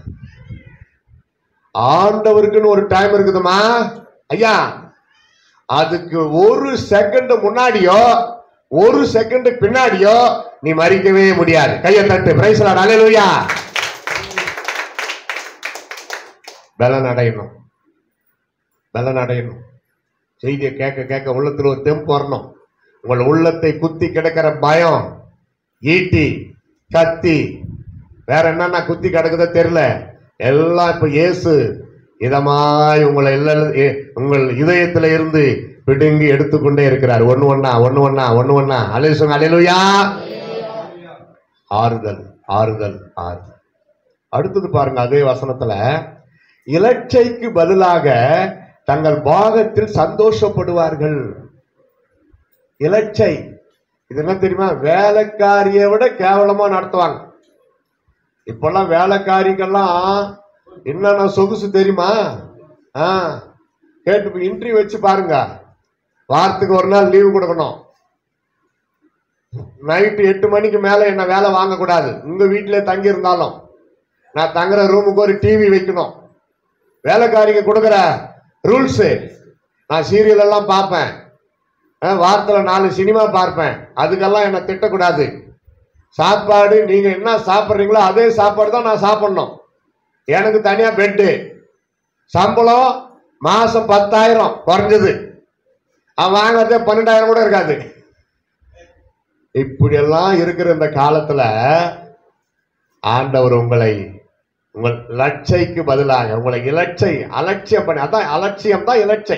ஆண்டவருக்குன்னு ஒரு டைம் இருக்குதுமா ஐயா அதுக்கு ஒரு செகண்ட் முன்னாடியோ ஒரு செகண்ட் பின்னாடியோ நீ மறிக்கவே முடியாது கையை தட்டு பிரைஸ்லாட் அலையலுயா பலன் அடையணும் பலன் அடையணும் செய்தியை கேட்க கேட்க உள்ளத்துல ஒரு தெம்பு வரணும் உங்கள் உள்ளத்தை குத்தி கிடக்கிற பயம் ஈட்டி கத்தி வேற என்னென்ன குத்தி கிடக்குதோ தெரியல எல்லாம் இப்ப இயேசு இதமாய் உங்களை எல்லாம் எ- உங்கள் இதயத்துல இருந்து பிடுங்கி எடுத்துக்கொண்டே இருக்கிறார் ஒண்ணு ஒண்ணா ஒண்ணு ஒண்ணா ஒண்ணு ஒண்ணா அலைசுங்க அலையிலுயா ஆறுதல் ஆறுதல் ஆறுதல் அடுத்தது பாருங்க அதே வசனத்துல இலட்சைக்கு பதிலாக தங்கள் பாகத்தில் சந்தோஷப்படுவார்கள் இலட்சை இது என்ன தெரியுமா வேலைக்காரியை விட கேவலமா நடத்துவாங்க இப்பெல்லாம் வேலைக்காரிக்கெல்லாம் என்னென்ன சொகுசு தெரியுமா ஆ கேட்டு இன்டர்வியூ வச்சு பாருங்க வாரத்துக்கு ஒரு நாள் லீவு கொடுக்கணும் நைட்டு எட்டு மணிக்கு மேல என்ன வேலை வாங்கக்கூடாது உங்க வீட்டிலே தங்கி இருந்தாலும் நான் தங்குற ரூமுக்கு ஒரு டிவி வைக்கணும் வேலைக்காரிங்க கொடுக்குற ரூல்ஸு நான் சீரியல் எல்லாம் பார்ப்பேன் அஹ், வாரத்துல நாலு சினிமா பார்ப்பேன் அதுக்கெல்லாம் என்னை திட்டக்கூடாது சாப்பாடு நீங்க என்ன சாப்பிட்றீங்களோ அதே சாப்பாடு தான் நான் சாப்பிடணும் எனக்கு தனியா பெட்டு சம்பளம் மாசம் பத்தாயிரம் குறைஞ்சது அவன் வாங்குறதே பன்னெண்டாயிரம் கூட இருக்காது இப்படியெல்லாம் இருக்கிற இந்த காலத்துல ஆண்டவர் உங்களை உங்கள் லட்சைக்கு பதிலாக உங்களை இலட்சை அலட்சியம் பண்ணி அதான் அலட்சியம் தான் இலட்சை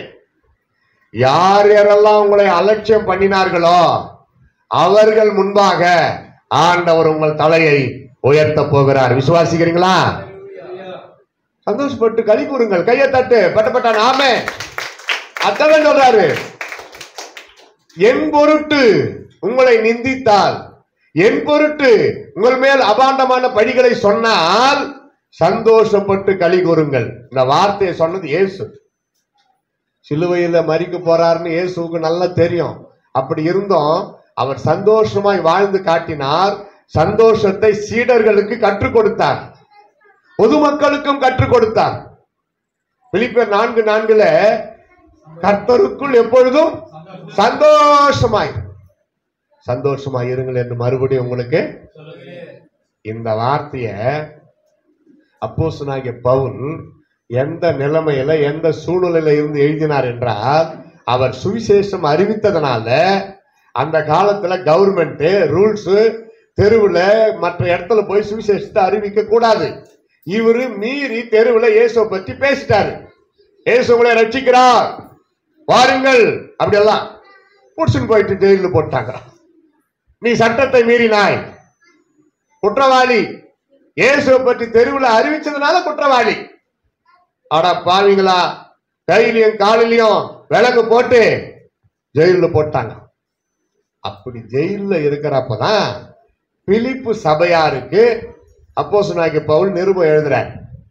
யார் யாரெல்லாம் உங்களை அலட்சியம் பண்ணினார்களோ அவர்கள் முன்பாக ஆண்டவர் உங்கள் தலையை உயர்த்த போகிறார் விசுவாசிக்கிறீங்களா சந்தோஷப்பட்டு களி கூறுங்கள் கையை தட்டு பட்டப்பட்ட நாமே அதான் சொல்றாரு என் பொருட்டு உங்களை நிந்தித்தால் என் பொருட்டு உங்கள் மேல் அபாண்டமான பழிகளை சொன்னால் சந்தோஷப்பட்டு களி கூறுங்கள் இந்த வார்த்தையை சொன்னது இயேசு சிலுவையில மறிக்க போறாருன்னு இயேசுவுக்கு நல்லா தெரியும் அப்படி இருந்தும் அவர் சந்தோஷமாய் வாழ்ந்து காட்டினார் சந்தோஷத்தை சீடர்களுக்கு கற்றுக் கொடுத்தார் பொதுமக்களுக்கும் கற்றுக் கொடுத்தார் பிலிப்பியர் நான்கு நான்குல கர்த்தருக்குள் எப்பொழுதும் சந்தோஷமாய் சந்தோஷமாய் இருங்கள் என்று மறுபடியும் உங்களுக்கு இந்த வார்த்தைய அப்போஸ்தலனாகிய பவுல் எந்த நிலைமையில எந்த சூழ்நிலையில இருந்து எழுதினார் என்றால் அவர் சுவிசேஷம் அறிவித்ததனால அந்த காலத்துல கவர்மெண்ட் ரூல்ஸ் தெருவுல மற்ற இடத்துல போய் சுவிசேஷத்தை அறிவிக்க கூடாது இவரு மீறி தெருவுல இயேசுவை பற்றி பேசிட்டாரு இயேசு உங்களை ரட்சிக்கிறார் வாருங்கள் அப்படியெல்லாம் புடிச்சுன்னு போயிட்டு ஜெயிலில் போட்டாங்க நீ சட்டத்தை மீறினாய் குற்றவாளி இயேசுவை பற்றி தெருவில் அறிவிச்சதுனால குற்றவாளி அட பாவிங்களா கையிலையும் காலிலையும் விலங்கு போட்டு ஜெயிலில் போட்டாங்க அப்படி ஜெயிலில் இருக்கிறப்பதான் பிலிப்பு சபையாருக்கு அப்போஸ்தலனாகிய பவுல் நிருபம் எழுதுறார்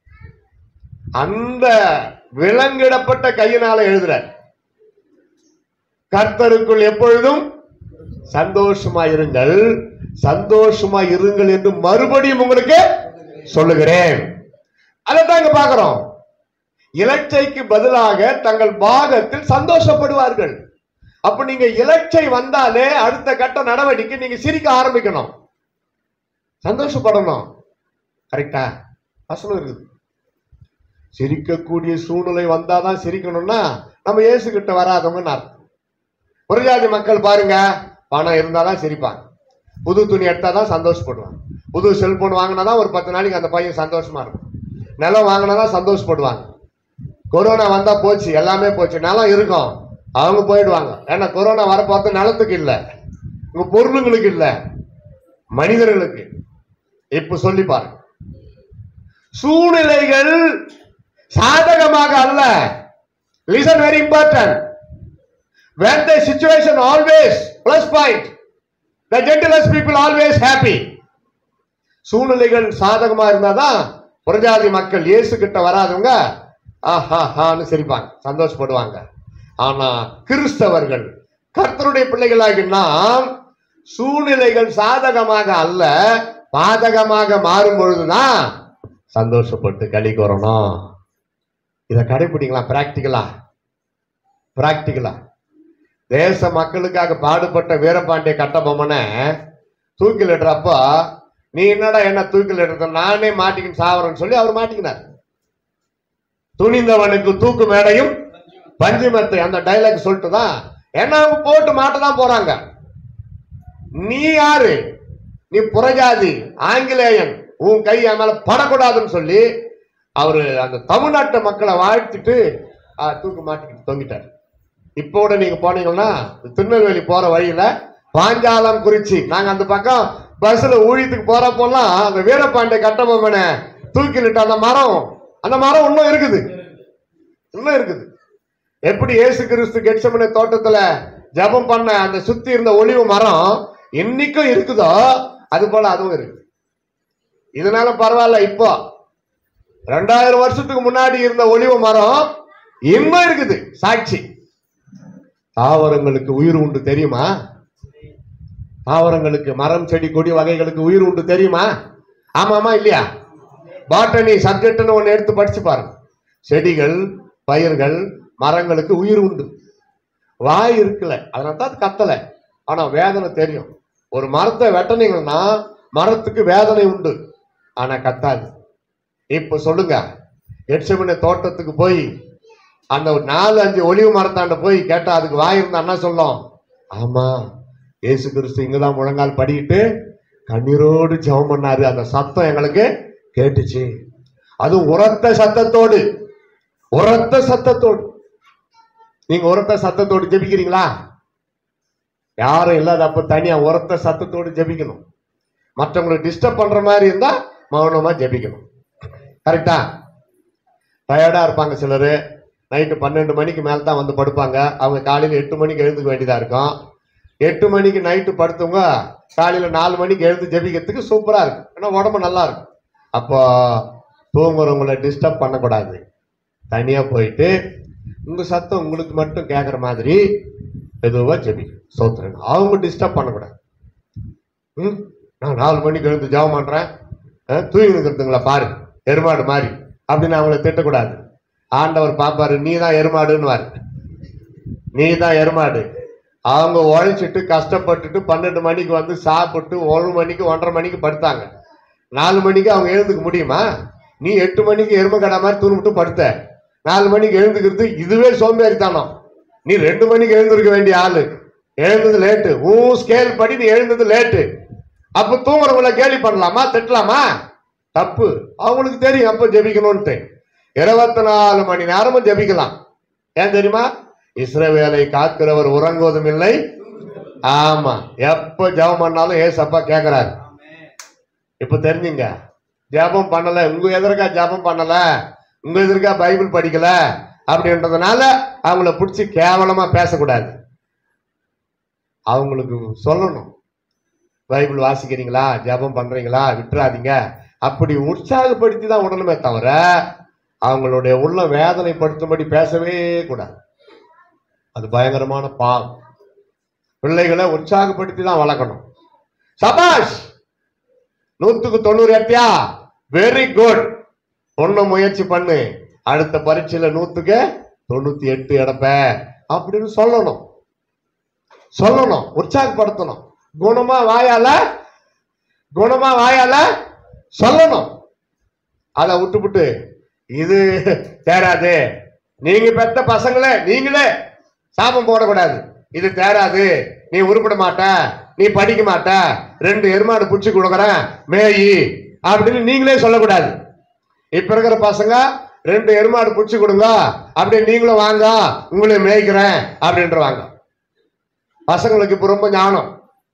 அந்த விலங்கிடப்பட்ட கையினால எழுதுறார் கர்த்தருக்குள் எப்பொழுதும் சந்தோஷமா இருங்கள் சந்தோஷமா இருங்கள் என்று மறுபடியும் உங்களுக்கு சொல்லுகிறேன் அதைத்தான் இங்க பார்க்கிறோம் இலட்சைக்கு பதிலாக தங்கள் பாகத்தில் சந்தோஷப்படுவார்கள் அப்ப நீங்க இலட்சை வந்தாலே அடுத்த கட்ட நடவடிக்கை நீங்க சிரிக்க ஆரம்பிக்கணும் சந்தோஷப்படணும் கரெக்டா வசனம் இருக்குது சிரிக்கக்கூடிய சூழ்நிலை வந்தாதான் சிரிக்கணும்னா நம்ம இயேசு கிட்ட வராதவங்கன்னு அர்த்தம் ஒரு ஜாதி மக்கள் பாருங்க பணம் இருந்தாதான் சிரிப்பாங்க புது துணி எடுத்தாதான் சந்தோஷப்படுவாங்க புது செல்போன் வாங்கினாதான் ஒரு பத்து நாளைக்கு அந்த பையன் சந்தோஷமா இருக்கும் நிலம் வாங்கினாதான் சந்தோஷப்படுவாங்க கொரோனா வந்தா போச்சு எல்லாமே போச்சு நிலம் இருக்கும் அவங்க போயிடுவாங்க ஏன்னா கொரோனா வரப்போறது நிலத்துக்கு இல்ல உங்க பொருளுங்களுக்கு இல்ல மனிதர்களுக்கு இப்ப சொல்லி பாருங்க சூழ்நிலைகள் சாதகமாக அல்ல listen very important when the situation always plus point the gentlest people always happy சூழ்நிலைகள் சாதகமா இருந்தாதான் புரஜாதி மக்கள் இயேசு கிட்ட வராதவங்க ஆஹாஹான்னு சிரிப்பாங்க சந்தோஷப்படுவாங்க ஆனா கிறிஸ்தவர்கள் கர்த்தருடைய பிள்ளைகளாகி நாம் சூழ்நிலைகள் சாதகமாக அல்ல பாதகமாக மாறும் பொழுதுதான் சந்தோஷப்பட்டு களி கூறணும் இதை கடைபிடிக்கலாம் பிராக்டிக்கலா பிராக்டிக்கலா தேச மக்களுக்காக பாடுபட்ட வீரபாண்டிய கட்டபொம்மனை தூக்கிலிடுறப்போ நீ என்னடா என்ன தூக்கிலிடுற நானே மாட்டிக்கின்னு சாவறேன்னு சொல்லி அவர் மாட்டிக்கினார் துணிந்தவனுக்கு தூக்கு மேடையும் பஞ்சுமெத்தை அந்த டைலாக் சொல்லிட்டு தான் ஏன்னா அவங்க போட்டு மாட்ட தான் போறாங்க நீ யாரு நீ புறஜாதி ஆங்கிலேயன் உன் கை என் மேல படக்கூடாதுன்னு சொல்லி அவரு அந்த தமிழ்நாட்டு மக்களை வாழ்த்திட்டு ஆ, தூக்கு மாட்டிக்கிட்டு தொங்கிட்டார் இப்போ கூட நீங்க போனீங்கன்னா திருநெல்வேலி போற வழியில பாஞ்சாலம் குறிச்சி நாங்க அந்த பக்கம் பஸ்ல ஊழியத்துக்கு போறப்போலாம் அந்த வீரபாண்டிய கட்டபொம்மனை தூக்கிலிட்டு அந்த மரம் அந்த மரம் இன்னும் இருக்குது இன்னும் இருக்குது எப்படி இயேசு கிறிஸ்து கெட்சமனை தோட்டத்துல ஜெபம் பண்ண அந்த சுத்தி இருந்த ஒளிவு மரம் இன்னைக்கும் இருக்குதோ அது போல அதுவும் இருக்கு இதனால பரவாயில்ல இப்போ ரெண்டாயிரம் வருஷத்துக்கு முன்னாடி இருந்த ஒளிவு மரம் இன்னும் இருக்குது சாட்சி தாவரங்களுக்கு உயிர் உண்டு தெரியுமா தாவரங்களுக்கு மரம் செடி கொடி வகைகளுக்கு உயிர் உண்டு தெரியுமா ஆமாமா இல்லையா பாட்டனி சப்ஜெக்ட்னு ஒன்று எடுத்து படிச்சு பாருங்க செடிகள் பயிர்கள் மரங்களுக்கு உயிர் உண்டு வாய் இருக்குல்ல அதனால தான் அது கத்தல ஆனா வேதனை தெரியும் ஒரு மரத்தை வெட்டினீங்கன்னா மரத்துக்கு வேதனை உண்டு ஆனா கத்தாது இப்ப சொல்லுங்க எட்சமின தோட்டத்துக்கு போய் அந்த ஒரு நாலு அஞ்சு ஒளிவு மரத்தாண்ட போய் கேட்டா அதுக்கு வாய் இருந்தா என்ன சொல்லும் ஆமா இயேசு கிறிஸ்து இங்கதான் முழங்கால் படிக்கிட்டு கண்ணீரோடு ஜெபம் பண்ணாரு அந்த சத்தம் எங்களுக்கு கேட்டுச்சு அது உரத்த சத்தத்தோடு உரத்த சத்தத்தோடு நீங்க உரத்த சத்தத்தோடு ஜெபிக்கிறீங்களா யாரும் இல்லாத அப்ப தனியா உரத்த சத்தத்தோடு ஜெபிக்கணும் மற்றவங்களை டிஸ்டர்ப் பண்ற மாதிரி இருந்தா மௌனமா ஜெபிக்கணும் கரெக்டா டயர்டா இருப்பாங்க சிலர் நைட்டு பன்னெண்டு மணிக்கு மேல தான் வந்து படுப்பாங்க அவங்க காலையில எட்டு மணிக்கு எழுந்துக்க வேண்டியதா இருக்கும் எட்டு மணிக்கு நைட்டு படுத்தவங்க காலையில நாலு மணிக்கு எழுந்து ஜெபிக்கிறதுக்கு சூப்பரா இருக்கும் ஏன்னா உடம்பு நல்லா இருக்கும் அப்போ தூங்குறவங்களை டிஸ்டர்ப் பண்ணக்கூடாது தனியா போயிட்டு உங்க சத்தம் உங்களுக்கு மட்டும் கேட்குற மாதிரி மெதுவா ஜெபி சோத்துறேன் அவங்க டிஸ்டர்ப் பண்ணக்கூடாது ம் நான் நாலு மணிக்கு எழுந்து ஜெபம் பண்றேன் அஹ், தூங்கி இருக்கிறதுங்களா பாரு எருமாடு மாதிரி அப்படின்னு அவங்கள திட்டக்கூடாது ஆண்டவர் பாப்பாரு நீ தான் எருமாடுன்னுவாரு நீ தான் எருமாடு அவங்க உழைச்சிட்டு கஷ்டப்பட்டுட்டு பன்னெண்டு மணிக்கு வந்து சாப்பிட்டு ஒரு மணிக்கு ஒன்றரை மணிக்கு படுத்தாங்க நாலு மணிக்கு அவங்க எழுந்துக்க முடியுமா நீ எட்டு மணிக்கு எருமை கடை மாதிரி தூணிவிட்டு படுத்த நாலு மணிக்கு எழுந்துக்கிறது இதுவே சோம்பேறித்தனம் நீ ரெண்டு மணிக்கு எழுந்திருக்க வேண்டிய ஆளு எழுந்தது லேட்டு உன் ஸ்கேல் படி நீ எழுந்தது லேட்டு அப்ப தூங்குறவங்கள கேலி பண்ணலாமா திட்டலாமா தப்பு அவங்களுக்கு தெரியும் அப்ப ஜெபிக்கணும்ட்டு இருபத்தி நாலு மணி நேரமும் ஜெபிக்கலாம் ஏன் தெரியுமா இஸ்ரவேலை காக்கிறவர் உறங்குவதும் இல்லை ஆமா எப்ப ஜெபம் பண்ணாலும் ஏசப்பா கேக்குறாரு இப்ப தெரிஞ்சுங்க ஜெபம் பண்ணல உங்க எதிர்க்கா ஜெபம் பண்ணல உங்க எதிர்க்கா பைபிள் படிக்கல அப்படின்றதுனால அவங்கள பிடிச்சி கேவலமா பேசக்கூடாது அவங்களுக்கு சொல்லணும் பைபிள் வாசிக்கிறீங்களா ஜெபம் பண்றீங்களா விட்டுறாதீங்க அப்படி உற்சாகப்படுத்தி தான் உடனுமே தவிர அவங்களுடைய உள்ள வேதனைப்படுத்தும்படி பேசவே கூடாது அது பயங்கரமான பாவம் பிள்ளைகளை உற்சாகப்படுத்தி தான் வளர்க்கணும் சபாஷ் நூத்துக்கு தொண்ணூறு எட்டியா வெரி குட் ஒண்ணு முயற்சி பண்ணு அடுத்த பரீட்சையில நூத்துக்கு தொண்ணூத்தி எட்டு எடுப்ப அப்படின்னு சொல்லணும் சொல்லணும் உற்சாகப்படுத்தணும் குணமா வாயால குணமா வாயால சொல்லணும் அதை விட்டுப்புட்டு இது தேராது நீங்க பெத்த பசங்களே நீங்களே சாபம் போடக்கூடாது இது தேராது நீ உருப்பிட மாட்ட நீ படிக்க மாட்ட ரெண்டு எருமாடு புடிச்சு கொடுக்குறேன் மேயி அப்படின்னு நீங்களே சொல்லக்கூடாது இப்ப இருக்கிற பசங்க ரெண்டு எருமாடு புடிச்சு கொடுங்க அப்படி நீங்களும் வாங்க உங்களை மேய்க்கிறேன் அப்படின்றவாங்க பசங்களுக்கு இப்ப ரொம்ப ஞானம்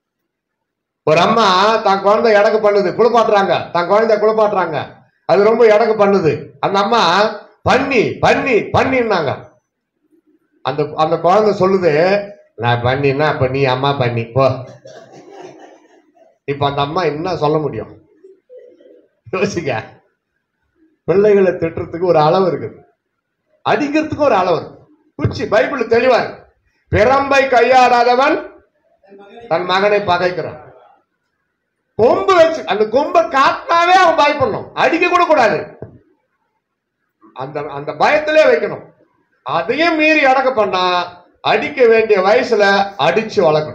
ஒரு அம்மா தான் குழந்தை எடக்கு பண்ணுது குளிப்பாட்டுறாங்க தான் குழந்தை குளிப்பாட்டுறாங்க அது ரொம்ப எடக்கு பண்ணுது அந்த அம்மா பண்ணி பண்ணி பண்ணின்னாங்க அந்த அந்த குழந்தை சொல்லுது நான் பண்ணினா அப்ப நீ அம்மா பண்ணி போ இப்ப அந்த அம்மா என்ன சொல்ல முடியும் யோசிக்க பிள்ளைகளை திட்டுறதுக்கு ஒரு அளவு இருக்குது அடிக்கிறதுக்கு ஒரு அளவு இருக்கு குச்சி பைபிள் தெளிவா இருக்கு பிறம்பை கையாடாதவன் தன் மகனை பகைக்கிறான் கொம்பு வச்சு அந்த கொம்பை காட்டினாவே அவன் பயப்படணும் அடிக்க கூட கூடாது அந்த அந்த பயத்திலே வைக்கணும் அதையும் மீறி அடக்க பண்ணா அடிக்க வேண்டிய வயசுல அடிச்சு வளர்க்கணும்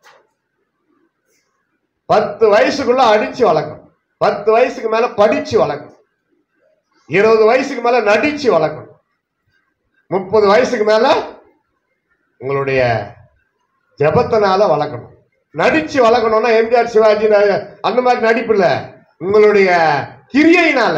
பத்து வயசுக்குள்ள அடிச்சு வளர்க்கணும் பத்து வயசுக்கு மேல படிச்சு வளர்க்கணும் இருபது வயசுக்கு மேல நடிச்சு வளர்க்கணும் முப்பது வயசுக்கு மேல உங்களுடைய ஜெபத்தினால வளர்க்கணும் நடிச்சு வளர்க்கணும்னா எம்ஜிஆர் சிவாஜி ந- அந்த மாதிரி நடிப்பு இல்ல உங்களுடைய கிரியையினால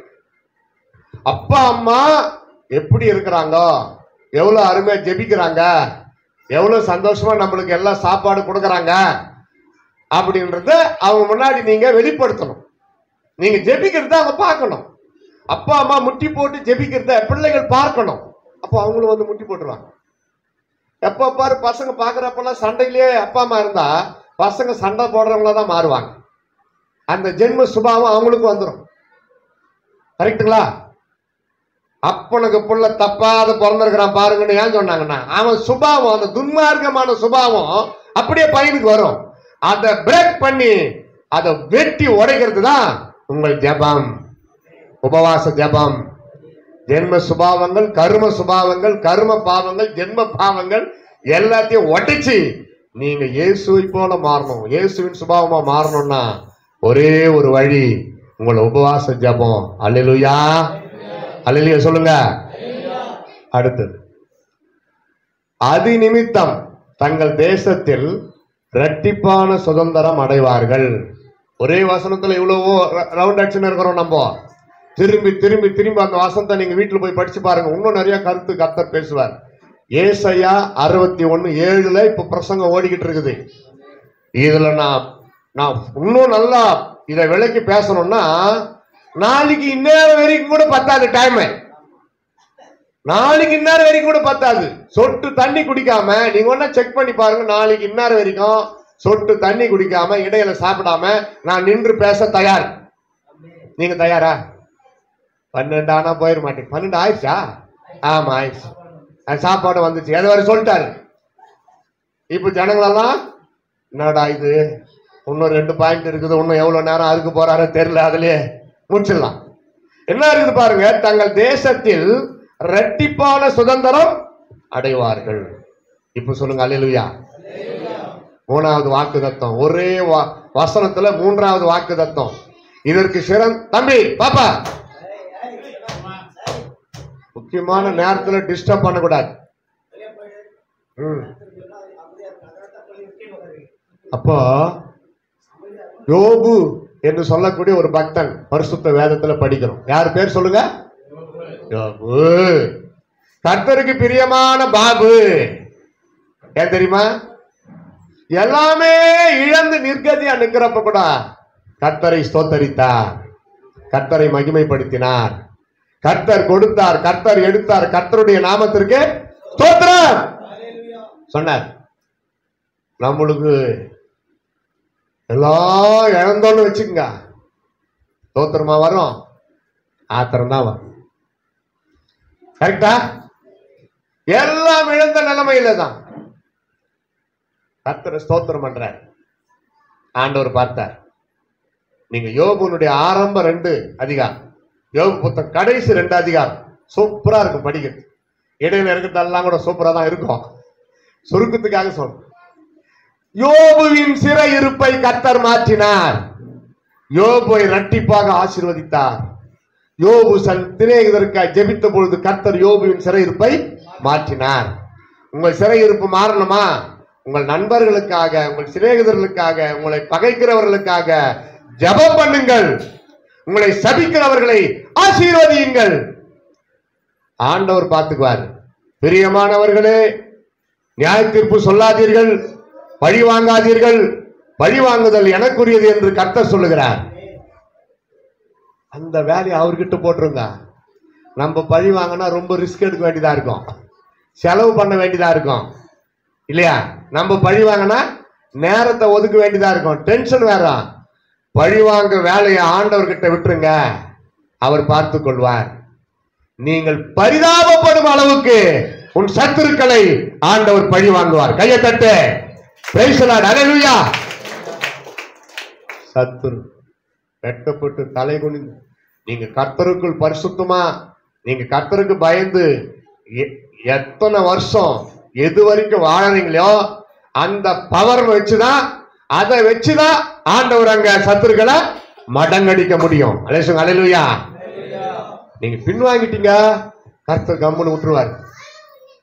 அப்பா அம்மா எப்படி இருக்கிறாங்க எவ்வளவு அருமையா ஜெபிக்கிறாங்க எவ்வளவு சந்தோஷமா நம்மளுக்கு எல்லாம் சாப்பாடு கொடுக்கறாங்க அப்படின்றத அவங்க முன்னாடி நீங்க வெளிப்படுத்தணும் நீங்க ஜெபிக்கிறத அவங்க பார்க்கணும் அப்பா அம்மா முட்டி போட்டு ஜெபிக்கிறத பிள்ளைகள் பார்க்கணும் அப்போ அவங்களும் வந்து முட்டி போட்டுருவாங்க எப்ப பாரு பசங்க பாக்குறப்பெல்லாம் சண்டையிலேயே அப்பா அம்மா இருந்தா பசங்க சண்டை போடுறவங்களா தான் மாறுவாங்க அந்த ஜென்ம சுபாவம் அவங்களுக்கும் வந்துடும் கரெக்ட்டுங்களா அப்பனுக்கு புள்ள தப்பாத பிறந்திருக்கிறான் பாருங்கன்னு ஏன் சொன்னாங்கன்னா அவன் சுபாவம் அந்த துன்மார்க்கமான சுபாவம் அப்படியே பையனுக்கு வரும் அதை பிரேக் பண்ணி அதை வெட்டி உடைக்கிறது தான் உங்கள் ஜெபம் உபவாச ஜெபம் ஜென்ம சுபாவங்கள் கர்ம சுபாவங்கள் கர்ம பாவங்கள் ஜென்ம பாவங்கள் எல்லாத்தையும் உடைச்சு நீங்க இயேசுவை போல மாறணும் இயேசுவின் சுபாவமா மாறணும்னா ஒரே ஒரு வழி உங்கள் உபவாச ஜெபம் அல்லேலூயா அல்லேலூயா சொல்லுங்க அடுத்தது அது நிமித்தம் தங்கள் தேசத்தில் இரட்டிப்பான சுதந்திரம் அடைவார்கள் ஒரே வசனத்துல இவ்வளவோ ரவுண்ட் அடிச்சுன்னு இருக்கிறோம் நம்ம திரும்பி திரும்பி திரும்பி அந்த வசனத்தை நீங்க வீட்டுல போய் படிச்சு பாருங்க இன்னும் நிறைய கருத்து கர்த்தர் பேசுவார் ஏசையா அறுபத்தி ஒண்ணு ஏழுல இப்ப பிரசங்கம் ஓடிக்கிட்டு இருக்குது இதுல நான் நான் இன்னும் நல்லா இதை விலைக்கு பேசணும்னா நாளைக்கு இந்நேரம் வரைக்கும் கூட பத்தாது டைம் நாளைக்கு இந்நேரம் வரைக்கும் கூட பத்தாது சொட்டு தண்ணி குடிக்காம நீங்க ஒன்னா செக் பண்ணி பாருங்க நாளைக்கு இந்நேரம் வரைக்கும் சொட்டு தண்ணி குடிக்காம இடையில சாப்பிடாம நான் நின்று பேச தயார் நீங்க தயாரா பன்னெண்டு ஆனா போயிட மாட்டேங்க பன்னெண்டு ஆயிடுச்சா ஆமா ஆயிடுச்சு அது சாப்பாடு வந்துச்சு அது வரை சொல்லிட்டாரு இப்ப ஜனங்களெல்லாம் என்னடா இது இன்னும் ரெண்டு பாயிண்ட் இருக்குது இன்னும் எவ்வளவு நேரம் அதுக்கு போறாரோ தெரியல அதுலயே முடிச்சிடலாம் என்ன இருக்குது பாருங்க தங்கள் தேசத்தில் இரட்டிப்பான சுதந்திரம் அடைவார்கள் இப்ப சொல்லுங்க அல்லேலூயா மூணாவது வாக்கு தத்தம் ஒரே வா- வசனத்துல மூன்றாவது வாக்கு தத்தம் இதற்கு சிறந்த தம்பி பாப்பா முக்கியமான நேரத்துல டிஸ்டர்ப் பண்ணக்கூடாது ம். அப்போ யோபு என்று சொல்லக்கூடிய ஒரு பக்தன் பரிசுத்த வேதத்துல படிக்கிறோம் யார் பேர் சொல்லுங்க யோபு கர்த்தருக்கு பிரியமான பாபு ஏன் தெரியுமா எல்லாமே இழந்து நிர்கதியா நிக்கிறப்ப கூட கர்த்தரை ஸ்தோத்தரித்தார் கர்த்தரை மகிமைப்படுத்தினார் கர்த்தர் கொடுத்தார் கர்த்தர் எடுத்தார் கர்த்தருடைய நாமத்திற்கு ஸ்தோத்திரம் சொன்னார் நம்மளுக்கு எல்லாம் இழந்தோன்னு வச்சுக்கங்க ஸ்தோத்திரமா வரும் ஆத்திரம் தான் வரும் கரெக்டா எல்லாம் இழந்த நிலைமையில தான் கர்த்தரை ஸ்தோத்திரம் பண்றார் ஆண்டவர் பார்த்தார் நீங்க யோபுனுடைய ஆரம்ப ரெண்டு அதிகாரம் யோபு புத்தகம் கடைசி ரெண்டு அதிகாரம் சூப்பரா இருக்கும் படிக்கிறது இடையில இருக்கிறதெல்லாம் கூட சூப்பரா தான் இருக்கும் சுருக்கத்துக்காக சொல்றேன் யோபுவின் சிறை இருப்பை கர்த்தர் மாற்றினார் யோபுவை இரட்டிப்பாக ஆசீர்வதித்தார் யோபு சன் திரேகதற்காய் ஜெபித்த பொழுது கர்த்தர் யோபுவின் சிறையிருப்பை மாற்றினார் உங்கள் சிறையிருப்பு மாறணுமா உங்கள் நண்பர்களுக்காக உங்கள் சிநேகிதர்களுக்காக உங்களை பகைக்கிறவர்களுக்காக ஜெபம் பண்ணுங்கள் உங்களை சபிக்கிறவர்களை ஆசீர்வதியுங்கள் ஆண்டவர் பார்த்துக்குவார் பிரியமானவர்களே நியாய தீர்ப்பு சொல்லாதீர்கள் பழி வாங்காதீர்கள் பழி வாங்குதல் எனக்குரியது என்று கர்த்தர் சொல்லுகிறார் அந்த வேலையை அவர்கிட்ட போட்டுருங்க நம்ம பழி வாங்கினா ரொம்ப ரிஸ்க் எடுக்க வேண்டியதா இருக்கும் செலவு பண்ண வேண்டியதா இருக்கும் இல்லையா நம்ம பழி வாங்கினா நேரத்தை ஒதுக்க வேண்டியதா இருக்கும் டென்ஷன் வேற பழி வாங்க வேலையை ஆண்டவர்கிட்ட விட்டுருங்க அவர் பார்த்துக் கொள்வார் நீங்கள் பரிதாபப்படும் அளவுக்கு உன் சத்துருக்களை ஆண்டவர் பழி வாங்குவார் கையை தட்டு Praise the Lord. Hallelujah. சத்துரு வெட்டப்பட்டு தலை குனிந்து நீங்க கர்த்தருக்குள் பரிசுத்தமா நீங்க கர்த்தருக்கு பயந்து எ- எத்தனை வருஷம் எது வரைக்கும் வாழறீங்களோ அந்த பவர் வச்சுதான் அதை வச்சுதான் ஆண்டவர் அங்க சத்துருக்களை மடங்கடிக்க முடியும் அலேசுங்க அலையிலுயா நீங்க பின்வாங்கிட்டீங்க கர்த்தர் கம்முன்னு விட்டுருவார்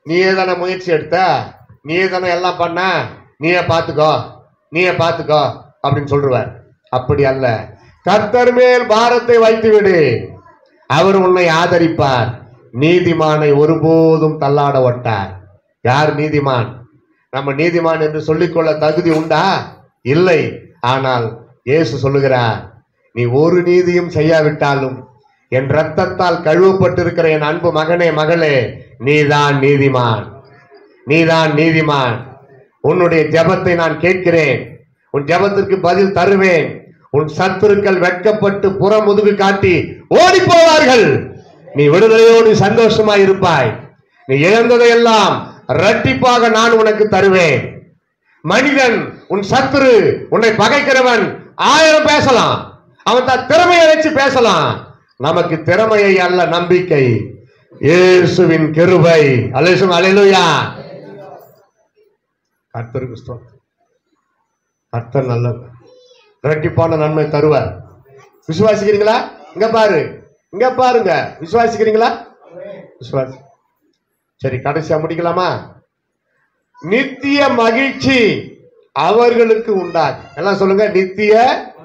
நீயே தானே முயற்சி எடுத்த நீயே தானே எல்லாம் பண்ண நீயே பார்த்துக்கோ நீயே பார்த்துக்கோ அப்படின்னு சொல்லுவார் அப்படி அல்ல கர்த்தர் மேல் பாரத்தை வைத்து விடு அவர் உன்னை ஆதரிப்பார் நீதிமானை ஒருபோதும் தள்ளாட ஒட்டார் யார் நீதிமான் நம்ம நீதிமான் என்று சொல்லிக்கொள்ள தகுதி உண்டா இல்லை ஆனால் இயேசு சொல்லுகிறார் நீ ஒரு நீதியும் செய்யாவிட்டாலும் என் ரத்தத்தால் கழுவப்பட்டிருக்கிற என் அன்பு மகனே மகளே நீதான் நீதிமான் நீதான் நீதிமான் உன்னுடைய ஜெபத்தை நான் கேட்கிறேன் உன் ஜெபத்திற்கு பதில் தருவேன் உன் சத்துருக்கள் வெட்கப்பட்டு புறமுதுகு காட்டி ஓடி போவார்கள் நீ விடுதலையோடு சந்தோஷமாய் இருப்பாய் நீ இழந்ததையெல்லாம் இரட்டிப்பாக நான் உனக்கு தருவேன் மனிதன் உன் சத்துரு உன்னை பகைக்கிறவன் ஆயிரம் பேசலாம் அவன் தன் திறமையை வச்சு பேசலாம் நமக்கு திறமையை அல்ல நம்பிக்கை இயேசுவின் கிருபை அலேசும் அலையிலுயா கர்த்தருக்கு ஸ்தோத்திரம் கர்த்தர் நல்லவர் இரட்டிப்பான நன்மை தருவார் விசுவாசிக்கிறீங்களா இங்க பாரு இங்க பாருங்க விசுவாசிக்கிறீங்களா விசுவாசி சரி கடைசியா முடிக்கலாமா நித்திய மகிழ்ச்சி அவர்களுக்கு உண்டாது எல்லாம் சொல்லுங்க நித்திய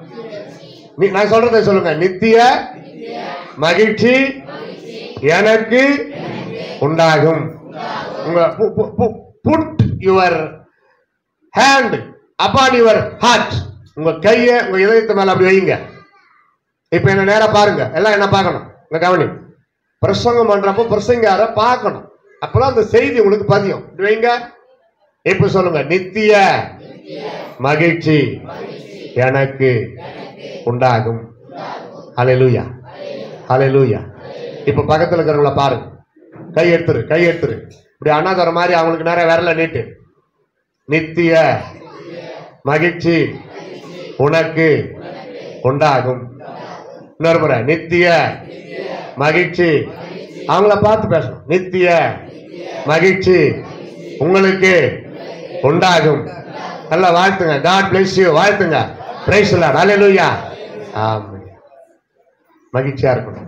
நி- நான் சொல்றதை சொல்லுங்க நித்திய மகிழ்ச்சி எனக்கு உண்டாகும் உங்க put your hand upon your heart உங்க கையை உங்க இதயத்து மேல அப்படி வைங்க இப்ப என்ன நேரா பாருங்க எல்லாம் என்ன பார்க்கணும் இந்த கவனி பிரசங்கம் பண்றப்போ பிரசங்கார பார்க்கணும் அப்பதான் அந்த செய்தி உங்களுக்கு பதியும் இப்படி வைங்க இப்ப சொல்லுங்க நித்திய மகிழ்ச்சி எனக்கு உண்டாகும் ஹalleluya ஹalleluya இப்ப பக்கத்துல இருக்கிறவங்கள பாருங்க கை எடுத்துரு கை எடுத்துரு இப்படி அண்ணாதுற மாதிரி அவங்களுக்கு நிறைய விரல நீட்டு நித்திய மகிழ்ச்சி உனக்கு உண்டாகும் இன்னொரு முறை நித்திய மகிழ்ச்சி அவங்கள பார்த்து பேசணும் நித்திய மகிழ்ச்சி உங்களுக்கு உண்டாகும் நல்லா வாழ்த்துங்க காட் bless you வாழ்த்துங்க பிரைஸ் ஹalleluya ஆமென் மகிழ்ச்சியா இருக்கணும்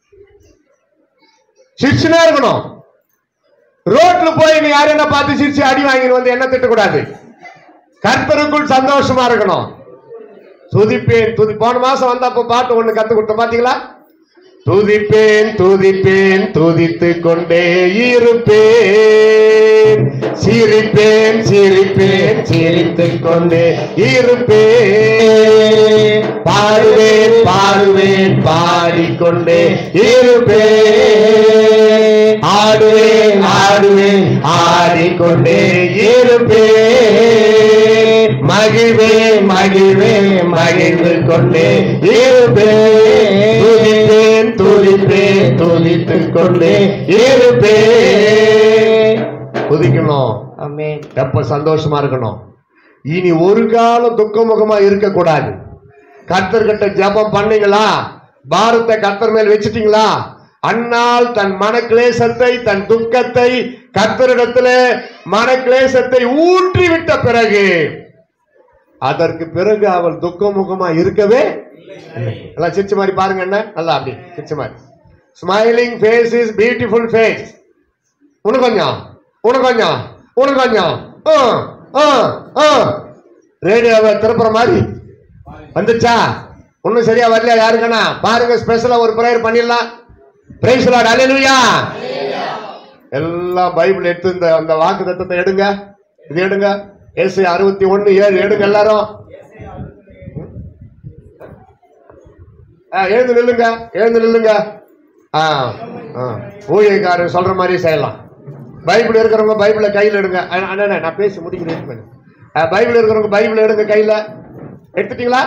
சிரிச்சுனே இருக்கணும் ரோட்ல போய் நீ யாரும் என்ன பார்த்து சிரிச்சு அடி வாங்கிட்டு வந்து என்ன திட்டக்கூடாது கர்த்தருக்குள் சந்தோஷமா இருக்கணும் துதிப்பேன் துதி போன மாசம் வந்தப்ப பாட்டு ஒண்ணு கத்து கொடுத்தோம் பாத்தீங்களா துதிப்பேன் துதிப்பேன் துதித்து கொண்டே இருப்பேன் சிரிப்பேன் சிரிப்பேன் சிரித்து கொண்டே இருப்பேன் பாடுவேன் பாடுவேன் பாடிக்கொண்டே இருப்பேன் ஆடுவேன் ஆடுவேன் ஆடிக்கொண்டே இருப்பேன் மகிழ்வேன் மகிழ்வேன் மகிழ்ந்து கொண்டே இருப்பேன் துதிப்பேன் துதிப்பேன் துதித்து கொண்டே இருப்பேன் துதிக்கணும் ஆமென் எப்ப சந்தோஷமா இருக்கணும் இனி ஒரு காலம் துக்கமுகமா இருக்கக்கூடாது கர்த்தர்கிட்ட ஜெபம் பண்ணீங்களா பாரத்தை கர்த்தர் மேல் வச்சிட்டீங்களா அன்னால் தன் மனக்லேசத்தை தன் துக்கத்தை கர்த்தரிடத்திலே மனக்லேசத்தை ஊற்றி விட்ட பிறகு அதற்கு பிறகு அவள் துக்கமுகமா இருக்கவே இல்லை. எல்லாம் சிரிச்ச மாதிரி பாருங்க என்ன நல்லா அப்படி சிரிச்ச மாதிரி smiling face is beautiful face உனக்கு கொஞ்சம் உனக்கு கொஞ்சம் உனக்கு கொஞ்சம் ஆ, ஆ, ஆ. ரேடியோவை திருப்புற மாதிரி வந்துச்சா ஒன்றும் சரியா வரல யாருக்கண்ணா பாருங்க ஸ்பெஷலா ஒரு ப்ரேயர் பண்ணிடலாம் பிரைஸ் லார்ட் அல்லேலூயா எல்லாம் பைபிள் எடுத்து இந்த அந்த வாக்கு தத்தத்தை எடுங்க இது எடுங்க ஏசு அறுபத்தி ஒண்ணு ஏழு எடுங்க எல்லாரும் ஆ, எழுந்து நில்லுங்க எழுந்து நில்லுங்க ஆ ஆ. ஊழியக்காரர் சொல்ற மாதிரி செய்யலாம் பைபிள் இருக்கிறவங்க பைபிளை கையில் எடுங்க அண்ணா, அண்ணா நான் பேசி முடிக்கிறேன் கொஞ்சம். ஆ, பைபிள் இருக்கிறவங்க பைபிள் எடுங்க கையில எடுத்துட்டீங்களா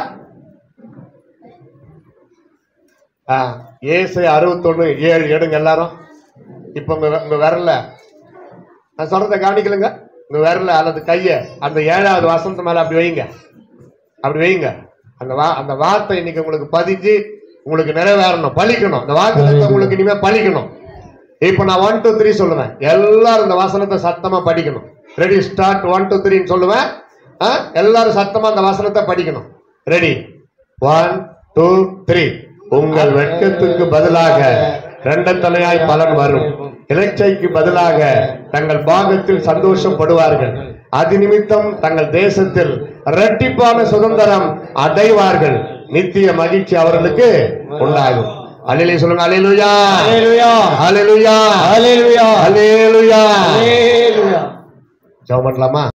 ஆ ஏசு அறுபத்தொன்னு ஏழு எடுங்க எல்லாரும் இப்போ உங்க உங்க விரல்ல நான் சொல்றத கவனிக்கலுங்க உங்க விரல்ல அல்லது கைய அந்த ஏழாவது வசனத்து மேல அப்படி வைங்க அப்படி வைங்க அந்த வா அந்த வார்த்தை இன்னைக்கு உங்களுக்கு பதிஞ்சு உங்களுக்கு நிறைவேறணும் பழிக்கணும் அந்த வாக்கு உங்களுக்கு இனிமே பழிக்கணும் இப்போ நான் ஒன் டூ த்ரீ சொல்லுவேன் எல்லாரும் இந்த வசனத்தை சத்தமா படிக்கணும் ரெடி ஸ்டார்ட் ஒன் டூ த்ரீன்னு சொல்லுவேன் ஆ? எல்லாரும் சத்தமா அந்த வசனத்தை படிக்கணும் ரெடி ஒன் டூ த்ரீ உங்கள் வெட்கத்துக்கு பதிலாக இரண்டத்தனையாய் பலன் வரும் இலச்சைக்கு பதிலாக தங்கள் பாகத்தில் சந்தோஷப்படுவார்கள் அது நிமித்தம் தங்கள் தேசத்தில் இரட்டிப்பான சுதந்திரம் அடைவார்கள் நித்திய மகிழ்ச்சி அவர்களுக்கு உண்டாகும் அலையிலே சொல்லுங்க அலையிலுயா ஹalleluya அலையிலுயா ஹalleluya அலையிலுயா ஹalleluya ஜெபம் பண்ணலாமா